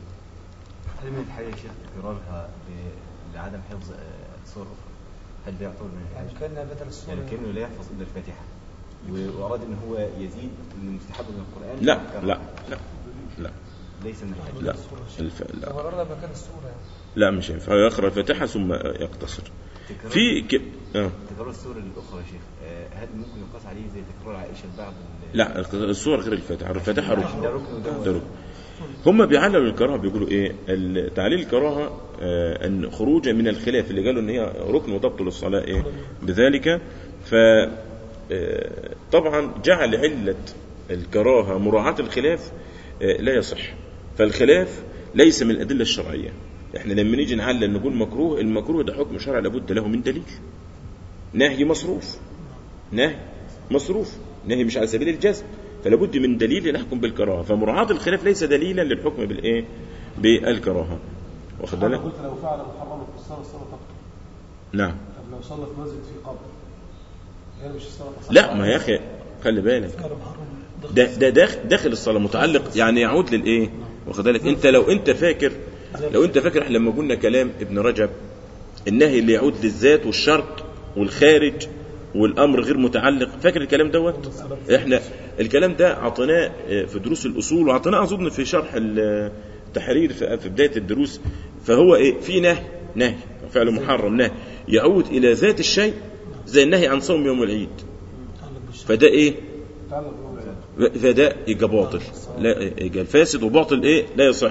هل من الحاجه يا شيخ تكرارها ب- لعدم حفظ آه، سور اخرى هل ده يعتبر من
يعني
الحاجه
كان بدل السورة
يعني كانه لا يحفظ الا الفاتحه و- واراد ان هو يزيد من المستحب من القران
لا
فكرر.
لا لا لا
ليس من الحاجه
لا الف... لا
هو الأرض مكان السورة يعني
لا مش ينفع يقرأ الفاتحة ثم يقتصر
تكرار
في ك... آه.
تكرار السور الاخرى يا شيخ آه، هل ممكن يقاس عليه زي تكرار عائشه بعض ال-
لا الصور غير الفاتحة الفاتحة
ده
ركن
ركن وده
ده ركن هم بيعللوا الكراهه بيقولوا ايه ال- تعليل الكراهه آه ان خروجا من الخلاف اللي قالوا ان هي ركن وتبطل الصلاه ايه بذلك ف آه، طبعا جعل عله الكراهه مراعاه الخلاف آه، لا يصح فالخلاف ليس من الادله الشرعيه احنا لما نيجي نعلل نقول مكروه المكروه ده حكم شرعي لابد له من دليل نهي مصروف نهي مصروف نهي مش على سبيل الجزم فلا بد من دليل نحكم بالكراهه فمراعاه الخلاف ليس دليلا للحكم بالايه بالكراهه واخد بالك
قلت لو فعل محرما في الصلاة الصلاة تبطل
نعم
طب لو صلى في مسجد في قبر هي مش الصلاة تصح
لا ما يا اخي خلي بالك ده ده داخل, داخل الصلاه متعلق يعني يعود للايه واخد بالك انت لو انت فاكر لو انت فاكر احنا لما قلنا كلام ابن رجب النهي اللي يعود للذات والشرط والخارج والامر غير متعلق فاكر الكلام دوت احنا الكلام ده اعطيناه في دروس الاصول واعطيناه اظن في شرح التحرير في في بدايه الدروس فهو ايه في نهي نهي فعل محرم نهي يعود الى ذات الشيء زي النهي عن صوم يوم العيد فده ايه
تعلق بيوم العيد
فده يبقى باطل لا يبقى الفاسد وباطل ايه لا يصح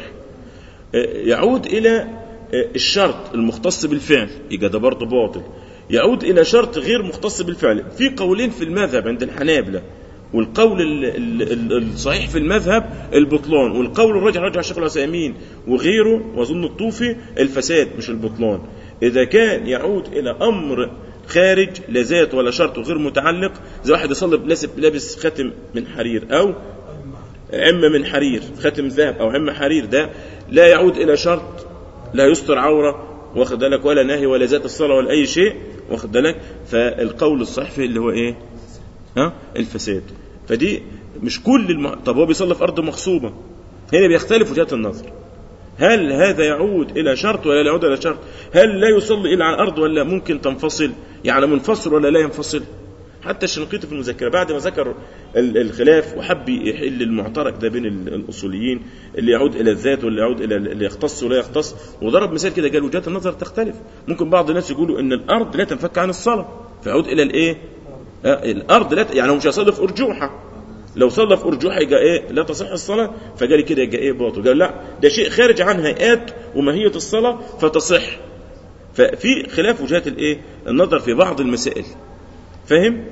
يعود الى الشرط المختص بالفعل يبقى ده برضه باطل يعود الى شرط غير مختص بالفعل في قولين في المذهب عند الحنابلة والقول ال- ال- ال- الصحيح في المذهب البطلان والقول الراجح رجع الشيخ العثيمين وغيره واظن الطوفي الفساد مش البطلان اذا كان يعود الى امر خارج لا ذات ولا شرط وغير متعلق زي واحد يصلي لابس لابس خاتم من حرير او عمة من حرير خاتم ذهب او عمة حرير ده لا يعود الى شرط لا يستر عورة واخد بالك ولا نهي ولا ذات الصلاة ولا اي شيء واخد بالك فالقول الصحيح فيه اللي هو ايه ها الفساد فدي مش كل الم... طب هو بيصلي في ارض مغصوبة هنا بيختلف وجهات النظر هل هذا يعود الى شرط ولا لا يعود الى شرط هل لا يصلي الا على الارض ولا ممكن تنفصل يعني منفصل ولا لا ينفصل حتى الشنقيطي في المذكره بعد ما ذكر ال- الخلاف وحب يحل المعترك ده بين ال- الاصوليين اللي يعود الى الذات واللي يعود الى اللي يختص ولا يختص وضرب مثال كده قال وجهات النظر تختلف ممكن بعض الناس يقولوا ان الارض لا تنفك عن الصلاه فيعود الى الايه آه، الارض لا ت- يعني هو مش هيصلي في ارجوحه لو صلى في ارجوحه يبقى ايه لا تصح الصلاه فقال كده يبقى ايه باطل قال لا ده شيء خارج عن هيئات وماهيه الصلاه فتصح ففي خلاف وجهات الايه النظر في بعض المسائل فاهم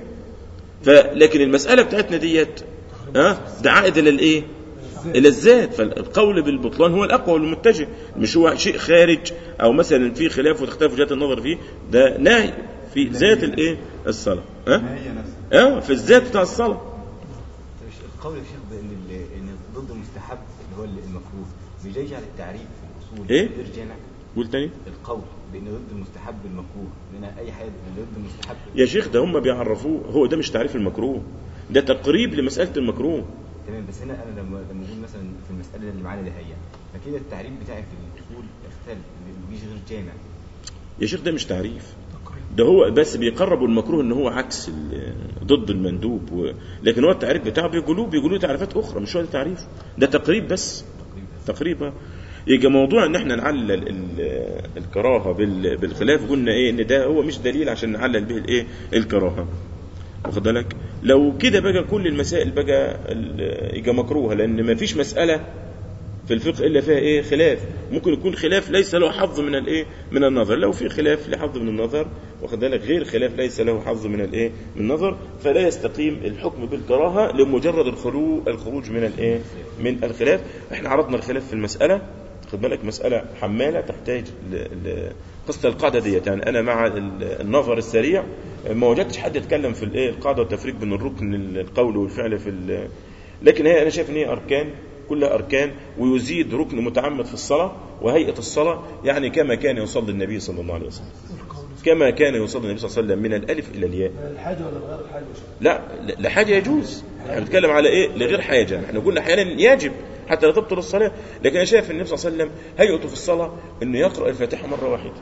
فلكن المساله بتاعتنا ديت ها ده عائد الى الايه الى الذات فالقول بالبطلان هو الاقوى والمتجه مش هو شيء خارج او مثلا في خلاف وتختلف وجهات النظر فيه ده نهي في ذات الايه الصلاه ها
هي نفسها
اه في الذات بتاع الصلاه
مش القول يا شيخ بان ال- ان ضد المستحب اللي هو المكروه مش ده يجعل التعريف في الاصول
إيه؟
غير جامع
قول تاني
القول بان ضد المستحب المكروه لان اي حاجه ضد المستحب
يا شيخ ده هم بيعرفوه هو ده مش تعريف المكروه ده تقريب لمساله المكروه
تمام بس هنا انا لما لما اقول مثلا في المساله اللي معانا اللي هي فكده التعريف بتاعي في الاصول اختلف مش غير جامع
يا شيخ ده مش تعريف ده هو بس بيقربوا المكروه ان هو عكس ال- ضد المندوب و... لكن هو التعريف بتاعه بيقولوه بيقولوه تعريفات اخرى مش هو ده تعريف ده تقريب بس تقريبا يجي موضوع ان احنا نعلل ال- الكراهه بال- بالخلاف قلنا ايه ان ده هو مش دليل عشان نعلل به الايه الكراهه واخد بالك لو كده بقى كل المسائل بقى ال- يبقى مكروهه لان ما فيش مساله في الفقه الا فيها ايه خلاف ممكن يكون خلاف ليس له حظ من الايه من النظر لو في خلاف لحظ من النظر واخد بالك غير خلاف ليس له حظ من الايه من النظر فلا يستقيم الحكم بالكراهه لمجرد الخروج الخروج من الايه من الخلاف احنا عرضنا الخلاف في المساله خد بالك مساله حماله تحتاج ل... ل... قصه القاعده ديت يعني انا مع ال- النظر السريع ما وجدتش حد يتكلم في الايه القاعده والتفريق بين الركن القول والفعل في ال... لكن هي انا شايف ان هي اركان كلها أركان ويزيد ركن متعمد في الصلاة وهيئة الصلاة يعني كما كان يصلي النبي صلى الله عليه وسلم كما كان يصلي النبي صلى الله عليه وسلم من الألف إلى الياء
الحاجة ولا غير الحاجة يا شيخ؟
لا لحاجة يجوز احنا بنتكلم على ايه لغير حاجة احنا قلنا احيانا يجب حتى لا تبطل الصلاة لكن انا شايف النبي صلى الله عليه وسلم هيئته في الصلاة انه يقرأ الفاتحة مرة واحدة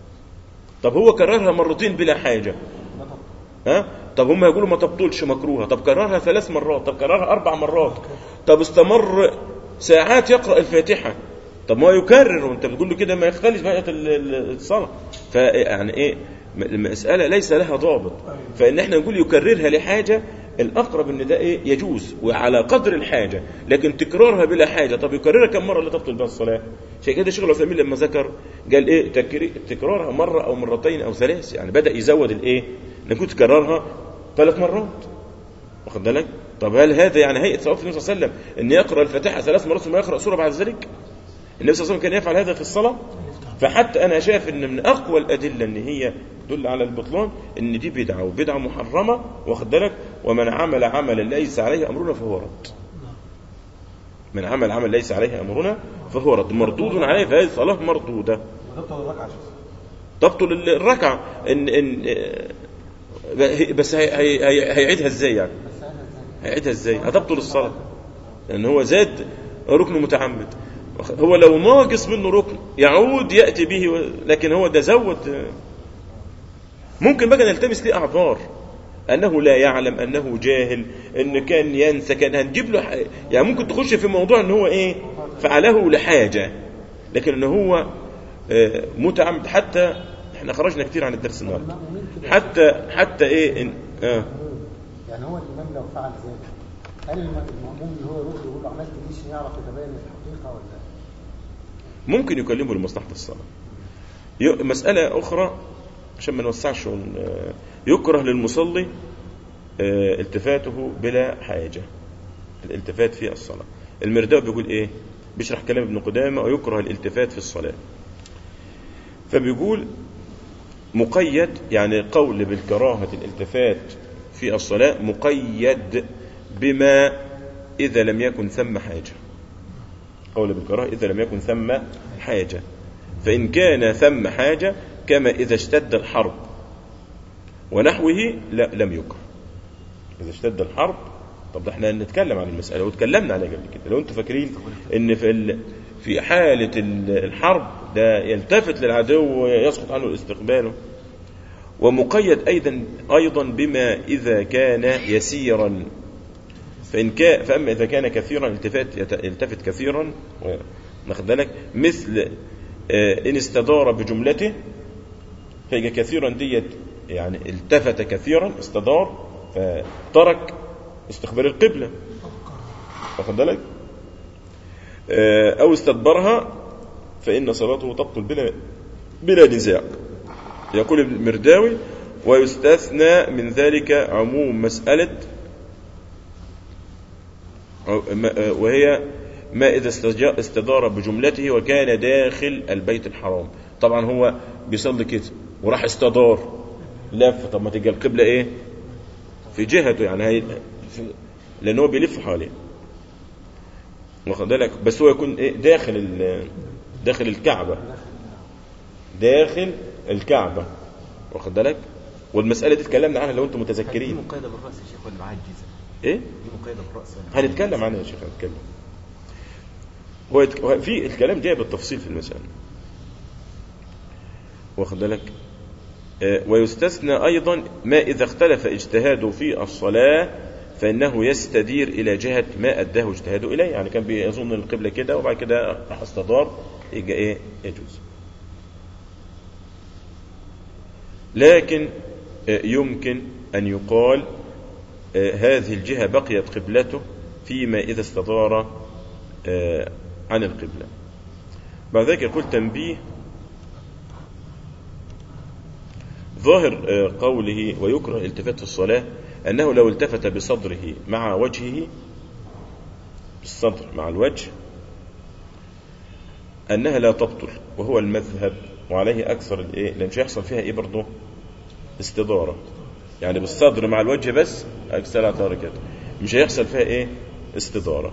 طب هو كررها مرتين بلا حاجة
ما طب
ها طب هم يقولوا ما تبطلش مكروهه طب كررها ثلاث مرات طب كررها اربع مرات طب استمر ساعات يقرا الفاتحه طب ما هو يكرر وانت بتقول له كده ما يختلف بقى ال- ال- الصلاه فيعني ايه م- المساله ليس لها ضابط فان احنا نقول يكررها لحاجه الاقرب ان ده ايه يجوز وعلى قدر الحاجه لكن تكرارها بلا حاجه طب يكررها كم مره لا تبطل بها الصلاه عشان كده شيخ العثيمين لما ذكر قال ايه تكري- تكرارها مره او مرتين او ثلاث يعني بدا يزود الايه انك كنت تكررها ثلاث مرات واخد بالك طب هل هذا يعني هيئه صلاه النبي صلى الله عليه وسلم ان يقرا الفاتحه ثلاث مرات ثم يقرا سوره بعد ذلك النبي صلى الله عليه وسلم كان يفعل هذا في الصلاه فحتى انا شايف ان من اقوى الادله ان هي تدل على البطلان ان دي بدعه وبدعه محرمه واخد بالك ومن عمل عملا ليس عليه امرنا فهو رد من عمل عمل ليس عليه امرنا فهو رد مردود عليه فهذه الصلاه مردوده
وتبطل الركعة شو
تبطل الركعه ان ان آه، بس هي هي هي هيعيدها ازاي يعني
بس انا ازاي
هيعيدها ازاي هتبطل الصلاه لان هو زاد ركن متعمد هو لو ناقص منه ركن يعود ياتي به و- لكن هو ده زود ممكن بقى نلتمس ليه اعذار انه لا يعلم انه جاهل ان كان ينسى كان هنجيب له ح- يعني ممكن تخش في موضوع ان هو ايه فعله لحاجه لكن ان هو آه، متعمد حتى احنا خرجنا كتير عن الدرس النهارده
المأمومين كده
حتى حتى ايه إن آه
يعني هو الامام لو فعل ذلك هل الم- المأموم اللي هو يروح يقول له عملت دي عشان يعرف يتبين الحقيقه ولا لا؟
ممكن يكلمه لمصلحة الصلاة ي- مسألة أخرى عشان ما نوسعش ون- آه، يكره للمصلي آه، التفاته بلا حاجة الالتفات في الصلاة المرداء بيقول إيه بيشرح كلام ابن قدامة ويكره الالتفات في الصلاة فبيقول مقيد يعني قول بالكراهة الالتفات في الصلاة مقيد بما إذا لم يكن ثم حاجة قول بالكراهة إذا لم يكن ثم حاجة فإن كان ثم حاجة كما إذا اشتد الحرب ونحوه لا لم يكره إذا اشتد الحرب طب ده احنا نتكلم عن المسألة واتكلمنا عليها قبل كده لو انتم فاكرين ان في ال... في حالة ال- الحرب ده يلتفت للعدو ويسقط عنه الاستقبال ومقيد أيضا أيضا بما إذا كان يسيرا فإن كان فأما إذا كان كثيرا التفات يت- يلتفت كثيرا و- واخد بالك مثل آه، إن استدار بجملته فيجي كثيرا ديت يعني التفت كثيرا استدار فترك استقبال القبلة واخد بالك آه، أو استدبرها فإن صلاته تبطل بلا بلا نزاع يقول ابن المرداوي ويستثنى من ذلك عموم مسألة أو- ما- وهي ما إذا استجا- استدار بجملته وكان داخل البيت الحرام طبعا هو بيصلي كده وراح استدار لف طب ما تبقى القبلة إيه في جهته يعني هي في لأن هو بيلف حواليه واخد بالك بس هو يكون إيه داخل ال- داخل الكعبة داخل الكعبة واخد بالك والمسألة دي اتكلمنا عنها لو انتم
دي
متذكرين
مقيدة بالرأس يا شيخ ولا معاها الجيزة
ايه
دي مقيدة بالرأس ولا معاها
هنتكلم
الجيزة؟
عنها يا شيخ هنتكلم هو يتك... هو في الكلام جاي بالتفصيل في المسألة واخد بالك آه، ويستثنى أيضا ما إذا اختلف اجتهاده في الصلاة فإنه يستدير إلى جهة ما أداه اجتهاده إليه يعني كان بيظن القبلة كده وبعد كده راح استدار يبقى إيه يجوز لكن آه، يمكن أن يقال آه، هذه الجهة بقيت قبلته فيما إذا استدار آه، عن القبلة بعد ذلك يقول تنبيه ظاهر آه، قوله ويكره الالتفات في الصلاة أنه لو التفت بصدره مع وجهه بالصدر مع الوجه أنها لا تبطل وهو المذهب وعليه أكثر الإيه لأن مش هيحصل فيها إيه برضه استدارة يعني بالصدر مع الوجه بس أكثر على كده مش هيحصل فيها إيه استدارة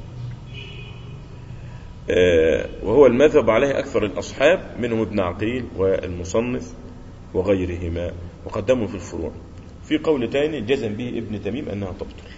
آه، وهو المذهب عليه أكثر الأصحاب منهم ابن عقيل والمصنف وغيرهما وقدموا في الفروع في قول تاني جزم به ابن تميم أنها تبطل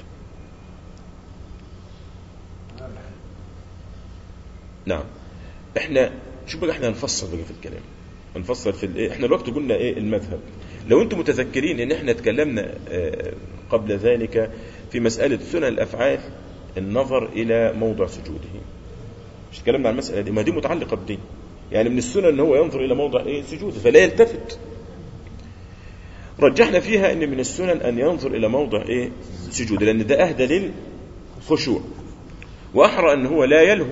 نعم احنا شوف بقى احنا هنفصل بقى في الكلام هنفصل في الايه احنا الوقت قلنا ايه المذهب لو انتم متذكرين ان احنا اتكلمنا آه، قبل ذلك في مسألة سنن الافعال النظر الى موضع سجوده مش اتكلمنا عن المسألة دي ما دي متعلقة بدي يعني من السنن ان هو ينظر الى موضع ايه سجوده فلا يلتفت رجحنا فيها ان من السنن ان ينظر الى موضع ايه سجوده لان ده اهدى للخشوع واحرى ان هو لا يلهو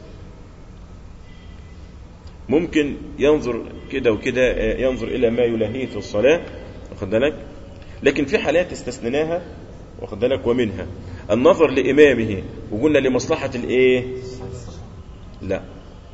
ممكن ينظر كده وكده آه، ينظر الى ما يلهيه في الصلاه واخد بالك لكن في حالات استثنيناها واخد بالك ومنها النظر لامامه وقلنا لمصلحه الايه لا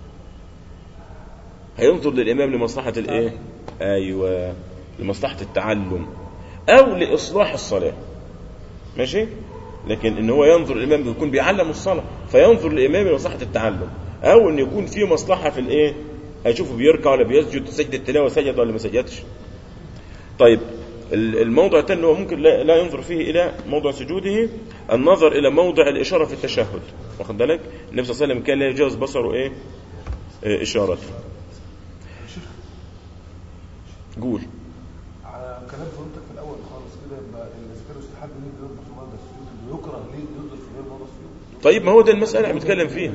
هينظر للامام لمصلحه الايه ايوه لمصلحه التعلم او لاصلاح الصلاه ماشي لكن ان هو ينظر الامام بيكون بيعلم الصلاه فينظر الامام لمصلحه التعلم او ان يكون في مصلحه في الايه هيشوفه بيركع ولا بيسجد سجد التلاوه سجد ولا ما سجدش طيب ال- الموضع الثاني هو ممكن لا, لا ينظر فيه الى موضع سجوده النظر الى موضع الاشاره في التشهد واخد بالك النبي صلى الله عليه وسلم كان لا يجاوز بصره ايه آه، اشارته قول
على كلام فهمتك في الاول خالص كده يبقى الاذكار يستحب ان ينزل في مرضى السجود ويكره ليه ينزل في غير مرضى السجود
طيب ما هو ده المسألة اللي بنتكلم فيها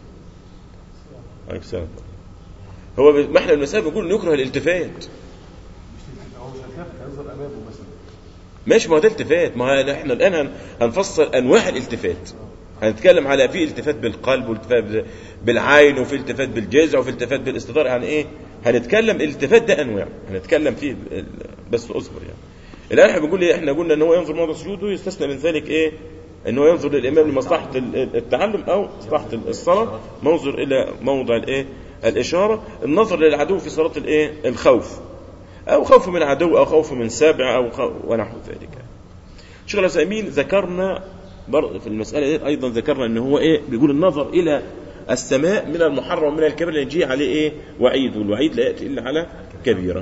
عليك السلام هو ب- ما احنا المسألة بنقول نكره الالتفات
مش هيك- هو مش هيتلفت هيظهر امامه مثلا
ماشي ما هو ده التفات ما هو احنا الآن هن- هنفصل أنواع الالتفات هنتكلم على في التفات بالقلب والتفات ب- بالعين وفي التفات بالجذع وفي التفات بالاستدار يعني ايه هنتكلم الالتفات ده انواع هنتكلم فيه ب- ال- بس اصبر يعني الان احنا بنقول ايه احنا قلنا ان هو ينظر موضع سجوده يستثنى من ذلك ايه ان هو ينظر للامام لمصلحه ال- ال- التعلم او مصلحه الصلاه منظر الى موضع الايه الاشاره النظر للعدو في صلاه الايه الخوف او خوف من عدو او خوف من سابع او خو... ونحو ذلك شيخ العثيمين ذكرنا برضه في المسألة دي أيضا ذكرنا إن هو إيه بيقول النظر إلى السماء من المحرم من الكبير اللي يجي عليه إيه وعيد والوعيد لا يأتي إلا على كبيرة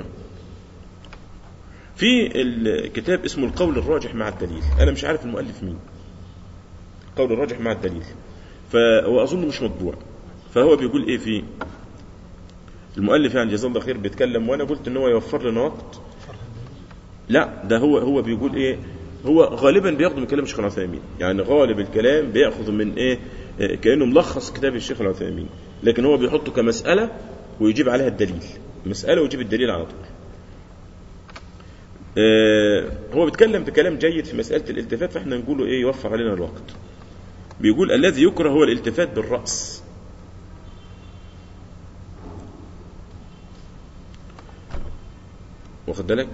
في الكتاب اسمه القول الراجح مع الدليل أنا مش عارف المؤلف مين القول الراجح مع الدليل فهو أظن مش مطبوع فهو بيقول إيه فيه المؤلف يعني جزاه الله خير بيتكلم وانا قلت ان هو يوفر لنا وقت لا ده هو هو بيقول ايه هو غالبا بياخذ من كلام الشيخ العثيمين يعني غالب الكلام بياخذ من ايه آه، كانه ملخص كتاب الشيخ العثيمين لكن هو بيحطه كمساله ويجيب عليها الدليل مساله ويجيب الدليل على طول آه، هو بيتكلم بكلام جيد في مساله الالتفات فاحنا نقوله ايه يوفر علينا الوقت بيقول الذي يكره هو الالتفات بالراس واخد بالك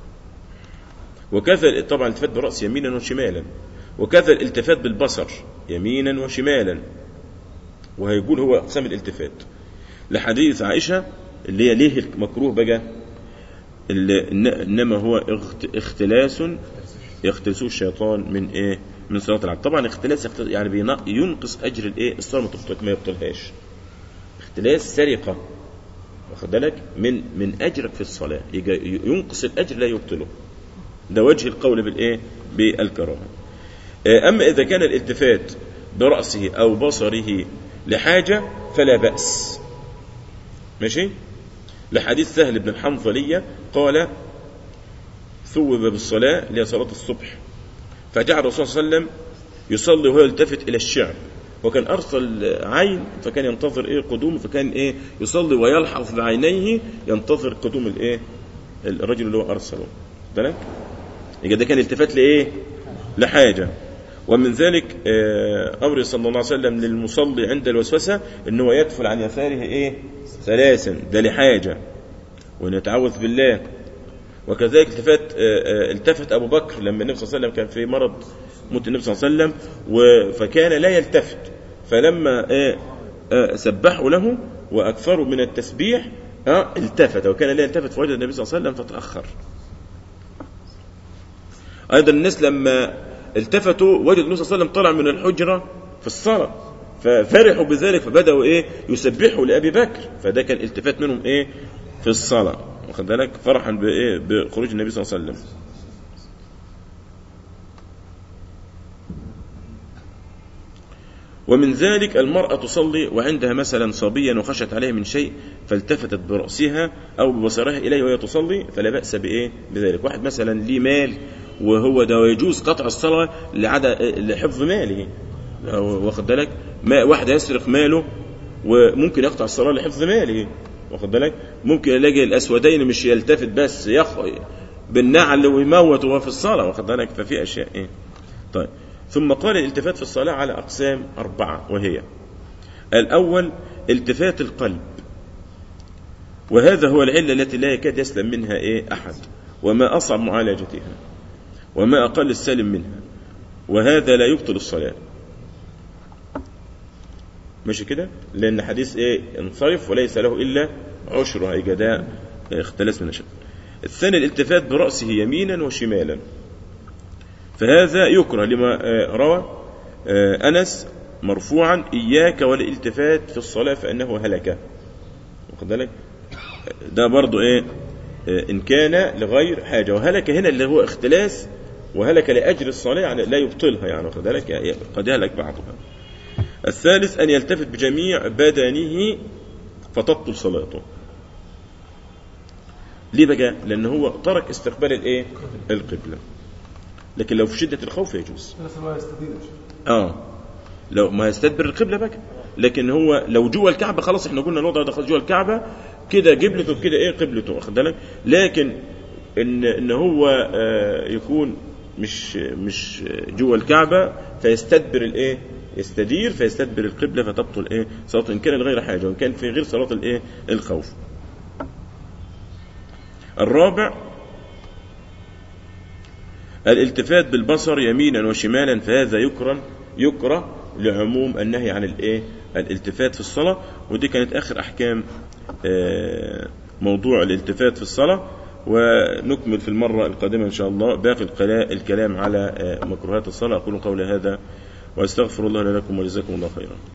وكذا طبعا الالتفات بالراس يمينا وشمالا وكذا الالتفات بالبصر يمينا وشمالا وهيقول هو اقسام الالتفات لحديث عائشه اللي هي ليه مكروه بقى اللي إن- انما هو اخت- اختلاس يختلسه الشيطان من ايه من صلاه العبد طبعا اختلاس يخت- يعني بينا- ينقص اجر الايه الصلاه ما تبطل- ما يبطلهاش اختلاس سرقه واخد بالك من من اجرك في الصلاه يجي- ينقص الاجر لا يبطله ده وجه القول بالايه بالكراهه آه، اما اذا كان الالتفات براسه او بصره لحاجه فلا باس ماشي لحديث سهل بن الحنظليه قال ثوب بالصلاه اللي هي صلاه الصبح فجعل الرسول صلى الله عليه وسلم يصلي وهو يلتفت الى الشعب وكان ارسل عين فكان ينتظر ايه قدومه فكان ايه يصلي ويلحظ بعينيه ينتظر قدوم الايه الرجل اللي هو ارسله بالك يبقى ده كان التفات لايه لحاجه ومن ذلك آه، امر صلى الله عليه وسلم للمصلي عند الوسوسه ان هو يدفل عن يساره ايه ثلاثا ده لحاجه وان يتعوذ بالله وكذلك التفت آه، آه، التفت ابو بكر لما النبي صلى الله عليه وسلم كان في مرض موت النبي صلى الله عليه وسلم و- فكان لا يلتفت فلما آه، آه، سبحوا له واكثروا من التسبيح آه، التفت وكان لا يلتفت فوجد النبي صلى الله عليه وسلم فتاخر ايضا الناس لما التفتوا وجدوا النبي صلى الله عليه وسلم طلع من الحجره في الصلاه ففرحوا بذلك فبداوا ايه يسبحوا لابي بكر فده كان التفات منهم ايه في الصلاه واخد بالك فرحا بايه بخروج النبي صلى الله عليه وسلم ومن ذلك المرأة تصلي وعندها مثلا صبيا وخشت عليه من شيء فالتفتت برأسها أو ببصرها إليه وهي تصلي فلا بأس بإيه بذلك واحد مثلا ليه مال وهو ده يجوز قطع الصلاة لعدم لحفظ ماله واخد بالك ما واحد يسرق ماله وممكن يقطع الصلاة لحفظ ماله واخد بالك ممكن يلاقي الأسودين مش يلتفت بس يخ بالنعل ويموت وهو في الصلاة واخد بالك ففي أشياء إيه طيب ثم قال الالتفات في الصلاة على أقسام أربعة وهي الأول التفات القلب وهذا هو العلة التي لا يكاد يسلم منها إيه أحد وما أصعب معالجتها وما أقل السالم منها وهذا لا يبطل الصلاة ماشي كده لأن حديث إيه انصرف وليس له إلا عشرها يبقى ده اختلاس من الشيء الثاني الالتفات برأسه يمينا وشمالا فهذا يكره لما آه، روى آه، أنس مرفوعا إياك والالتفات في الصلاة فإنه هلك واخد بالك ده برضو إيه آه، إن كان لغير حاجة وهلك هنا اللي هو اختلاس وهلك لأجل الصلاة يعني لا يبطلها يعني واخد بالك يعني قد يهلك بعضها الثالث أن يلتفت بجميع بدنه فتبطل صلاته ليه بقى؟ لأن هو ترك استقبال الإيه؟ القبلة لكن لو في شدة الخوف يجوز
بس ما يستدين
اه لو ما يستدبر القبله بقى لكن هو لو جوه الكعبه خلاص احنا قلنا الوضع ده خلاص جوه الكعبه كده قبلته كده ايه قبلته واخد بالك لكن ان ان هو آه يكون مش مش جوه الكعبه فيستدبر الايه يستدير فيستدبر القبله فتبطل ايه صلاه ان كان غير حاجه وان كان في غير صلاه الايه الخوف الرابع الالتفات بالبصر يمينا وشمالا فهذا يكره يكره لعموم النهي عن الايه الالتفات في الصلاه ودي كانت اخر احكام آه، موضوع الالتفات في الصلاه ونكمل في المره القادمه ان شاء الله باقي القلا- الكلام على آه، مكروهات الصلاه اقول قولي هذا واستغفر الله لي ولكم وجزاكم الله خيرا